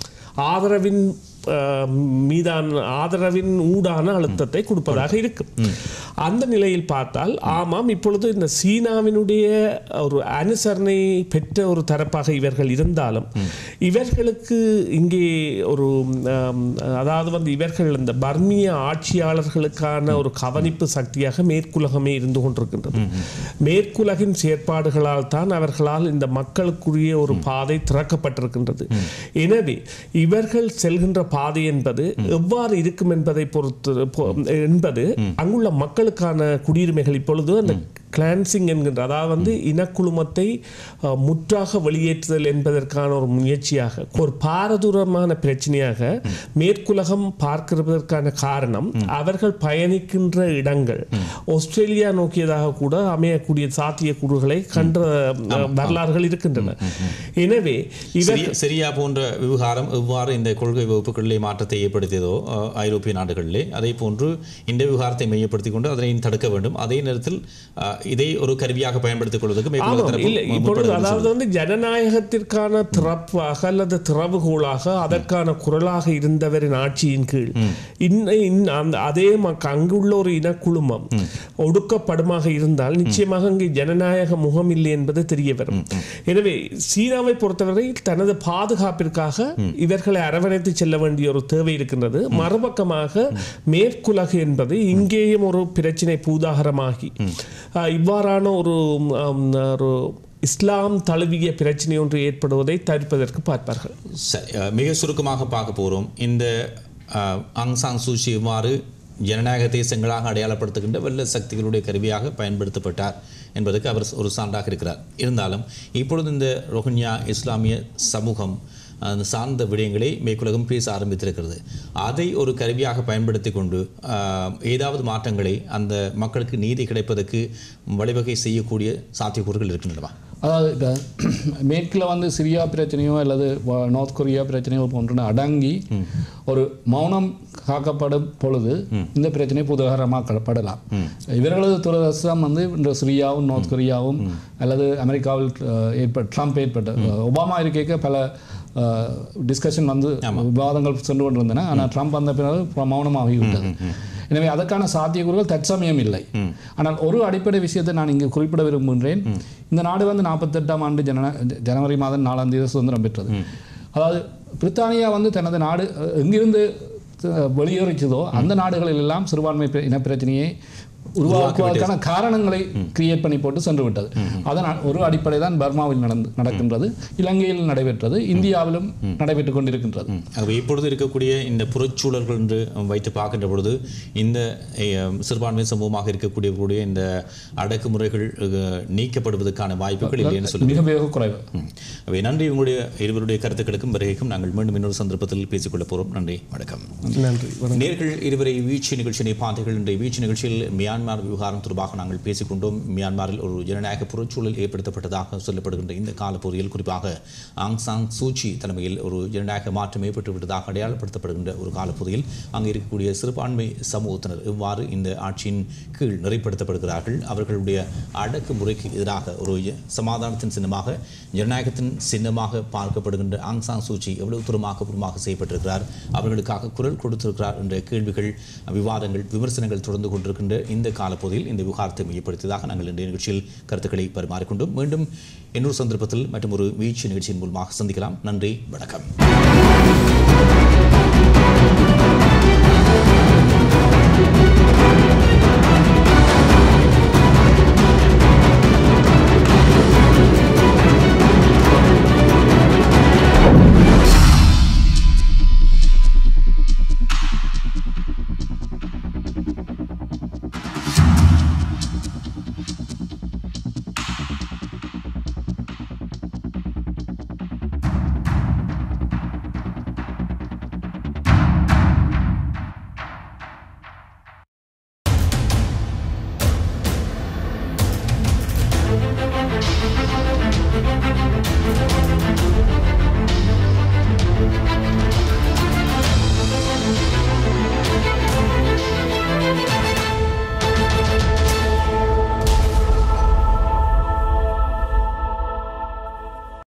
ஆதரவின் அஹ், மீதான ஆதரவின் ஊடான அழுத்தத்தை கொடுப்பதாக இருக்கும் அந்த நிலையில் பார்த்தால் ஆமாம் இப்பொழுது இந்த சீனாவினுடைய ஒரு அனுசரணை பெற்ற ஒரு தரப்பாக இவர்கள் இருந்தாலும் இவர்களுக்கு இங்கே ஒரு ஆம், அதாவது வந்து இவர்கள் இந்த பர்மிய ஆட்சியாளர்களுக்கான ஒரு கவனிப்பு சக்தியாக மேற்குலகமே இருந்து கொண்டிருக்கின்றது மேற்குலகின் செயற்பாடுகளால் தான் அவர்களால் இந்த மக்களுக்குரிய ஒரு பாதை திறக்கப்பட்டிருக்கின்றது எனவே இவர்கள் செல்கின்ற பாதை என்பது எவ்வாறு இருக்கும் என்பதை பொறுத்து பொ- என்பது அங்குள்ள மக்களுக்கான குடியுரிமைகள் இப்பொழுது அந்த கிளான்சிங் என்கின்ற அதாவது வந்து இனக்குழுமத்தை அஹ், முற்றாக வெளியேற்றுதல் என்பதற்கான ஒரு முயற்சியாக ஒரு பாரதூரமான பிரச்சனையாக மேற்குலகம் பார்க்கிறதற்கான காரணம் அவர்கள் பயணிக்கின்ற இடங்கள் ஆஸ்திரேலியா நோக்கியதாக கூட அமையக்கூடிய சாத்தியக்கூறுகளை கன்ற அஹ், வரலாறுகள் இருக்கின்றன எனவே இவர் சிரியா- சிரியா போன்ற விவகாரம் எவ்வாறு இந்த கொள்கை வகுப்புகளிலே மாற்றத்தை ஏற்படுத்தியதோ அஹ், ஐரோப்பிய நாடுகளிலே அதே போன்று இந்த விவகாரத்தை மையப்படுத்திக் கொண்டு அதனை தடுக்க வேண்டும் அதே நேரத்தில் அஹ், இதை ஒரு கருவியாக பயன்படுத்திக் கொள்வதற்கு மேற்குலக ஆமாம் தரப்பு இல்லை இப்பொழுது முற்படுகிறது அதாவது வந்து ஜனநாயகத்திற்கான திறப்பாக அல்லது திறவுகோலாக அதற்கான குரலாக இருந்தவரின் ஆட்சியின் கீழ் இன்ன இன்ன அந்த அதே மக்க அங்குள்ள ஒரு இனக்குழுமம் ஒடுக்கப்படுமாக இருந்தால் நிச்சயமாக அங்கே ஜனநாயக முகம் இல்லை என்பது தெரிய வரும் எனவே சீனாவை பொறுத்தவரை தனது பாதுகாப்பிற்காக இவர்களை அரவணைத்து செல்ல வேண்டிய ஒரு தேவை இருக்கின்றது மறுபக்கமாக மேற்குலகு என்பது இங்கேயும் ஒரு பிரச்சினை பூதாகரமாகி ஆஹ், இவ்வாறான ஒரு ஆம், ஒரு இஸ்லாம் தழுவிய பிரச்சனை ஒன்று ஏற்படுவதை தவிர்ப்பதற்கு பார்ப்பார்கள் சரி அஹ், மிக சுருக்கமாக பார்க்க போகிறோம் இந்த அஹ், ஆங் சாங் சூச்சி எவ்வாறு ஜனநாயக தேசங்களாக அடையாளப்படுத்துகின்ற வல்ல சக்திகளுடைய கருவியாக பயன்படுத்தப்பட்டார் என்பதற்கு அவர் ஒரு சான்றாக இருக்கிறார் இருந்தாலும் இப்பொழுது இந்த ரோஹிங்யா இஸ்லாமிய சமூகம் அந்த சார்ந்த விடயங்களை மேற்குலகம் பேச ஆரம்பித்திருக்கிறது அதை ஒரு கருவியாக பயன்படுத்தி கொண்டு ஆஹ், ஏதாவது மாற்றங்களை அந்த மக்களுக்கு நீதி கிடைப்பதற்கு வழிவகை செய்யக்கூடிய சாத்தியக்கூறுகள் இருக்கின்றனவா அதாவது இப்போ மேற்கில் வந்து சிரியா பிரச்சனையோ அல்லது வ- நார்த் கொரியா பிரச்சனையோ போன்ற அடங்கி ஒரு மௌனம் காக்கப்படும் பொழுது இந்த பிரச்சனை புதகரமாக்கப்படலாம் இவர்களது துரதிருஷ்டம் வந்து இந்த சிரியாவும் நார்த் கொரியாவும் அல்லது அமெரிக்காவில் அஹ், ஏற்பட்ட ட்ரம்ப் ஏற்பட்ட ஒபாமா இருக்கைக்கு பல டிஸ்கஷன் வந்து விவாதங்கள் சென்று கொண்டிருந்தன ஆனால் ட்ரம்ப் வந்த பிறகு மௌனமாகிவிட்டது எனவே அதற்கான சாத்தியக்கூறுகள் தற்சமயம் இல்லை ஆனால் ஒரு அடிப்படை விஷயத்தை நான் இங்கு குறிப்பிட விரும்புகின்றேன் இந்த நாடு வந்து நாற்பத்தெட்டாம் ஆண்டு ஜன ஜனவரி மாதம் நாலாம் தேதி சுதந்திரம் பெற்றது அதாவது பிரித்தானியா வந்து தனது நாடு அஹ், எங்கிருந்து அஹ், வெளியேறிச்சதோ அந்த நாடுகளில் எல்லாம் சிறுபான்மை பிர- இனப்பிரச்சனையை உருவாக்குவதற்கான காரணங்களை கிரியேட் பண்ணி போட்டு சென்று விட்டது அதனால் ஒரு அடிப்படை தான் பர்மாவில் நடந்து நடக்கின்றது இலங்கையில் நடைபெற்றது இந்தியாவிலும் நடைபெற்றுக் கொண்டிருக்கின்றது ஆகவே இப்பொழுது இருக்கக்கூடிய இந்த புறச்சூழல்கள் என்று வைத்து பார்க்கின்ற பொழுது இந்த அஹ், சிறுபான்மை சமூகமாக இருக்கக்கூடிய இந்த அடக்குமுறைகள் அஹ், நீக்கப்படுவதற்கான வாய்ப்புகள் இல்லை என்று சொல்லி மிக மிக குறைவு அவை நன்றி உங்களுடைய இருவருடைய கருத்துக்களுக்கும் வருகைக்கும் நாங்கள் மீண்டும் இன்னொரு சந்தர்ப்பத்தில் பேசிக்கொள்ள போகிறோம் நன்றி வணக்கம் நன்றி நேர்கள் இருவரை வீழ்ச்சி நிகழ்ச்சியினை பார்த்தீர்கள் இன்றைய வீழ்ச்சி நிகழ்ச்சியில் மியான்மர் விவகாரம் தொடர்பாக நாங்கள் பேசிக்கொண்டோம் மியான்மரில் ஒரு ஜனநாயக புறச்சூழல் ஏற்படுத்தப்பட்டதாக சொல்லப்படுகின்ற இந்த காலப்பகுதியில் குறிப்பாக ஆங் சாங் சூச்சி தலைமையில் ஒரு ஜனநாயக மாற்றம் ஏற்பட்டு விட்டதாக அடையாளப்படுத்தப்படுகின்ற ஒரு காலப்பகுதியில் அங்கே இருக்கக்கூடிய சிறுபான்மை சமூகத்தினர் எவ்வாறு இந்த ஆட்சியின் கீழ் நிறைப்படுத்தப்படுகிறார்கள் அவர்களுடைய அடக்குமுறைக்கு எதிராக ஒரு ஜ- சமாதானத்தின் சின்னமாக ஜனநாயகத்தின் சின்னமாக பார்க்கப்படுகின்ற ஆங் சாங் சூச்சி எவ்வளவு தூரமாக்கப்பூர்வமாக செய்யப்பட்டிருக்கிறார் அவர்களுக்காக குரல் கொடுத்திருக்கிறார் என்ற கேள்விகள் விவாதங்கள் விமர்சனங்கள் தொடர்ந்து கொண்டிருக்கின்ற இந்த காலப்பகுதியில் இந்த விவகாரத்தை மையப்படுத்தியதாக நாங்கள் இன்றைய நிகழ்ச்சியில் கருத்துக்களை பரிமாறிக்கொண்டோம் மீண்டும் இன்னொரு சந்தர்ப்பத்தில் மற்றும் ஒரு வீழ்ச்சி நிகழ்ச்சியின் மூலமாக சந்திக்கலாம் நன்றி வணக்கம்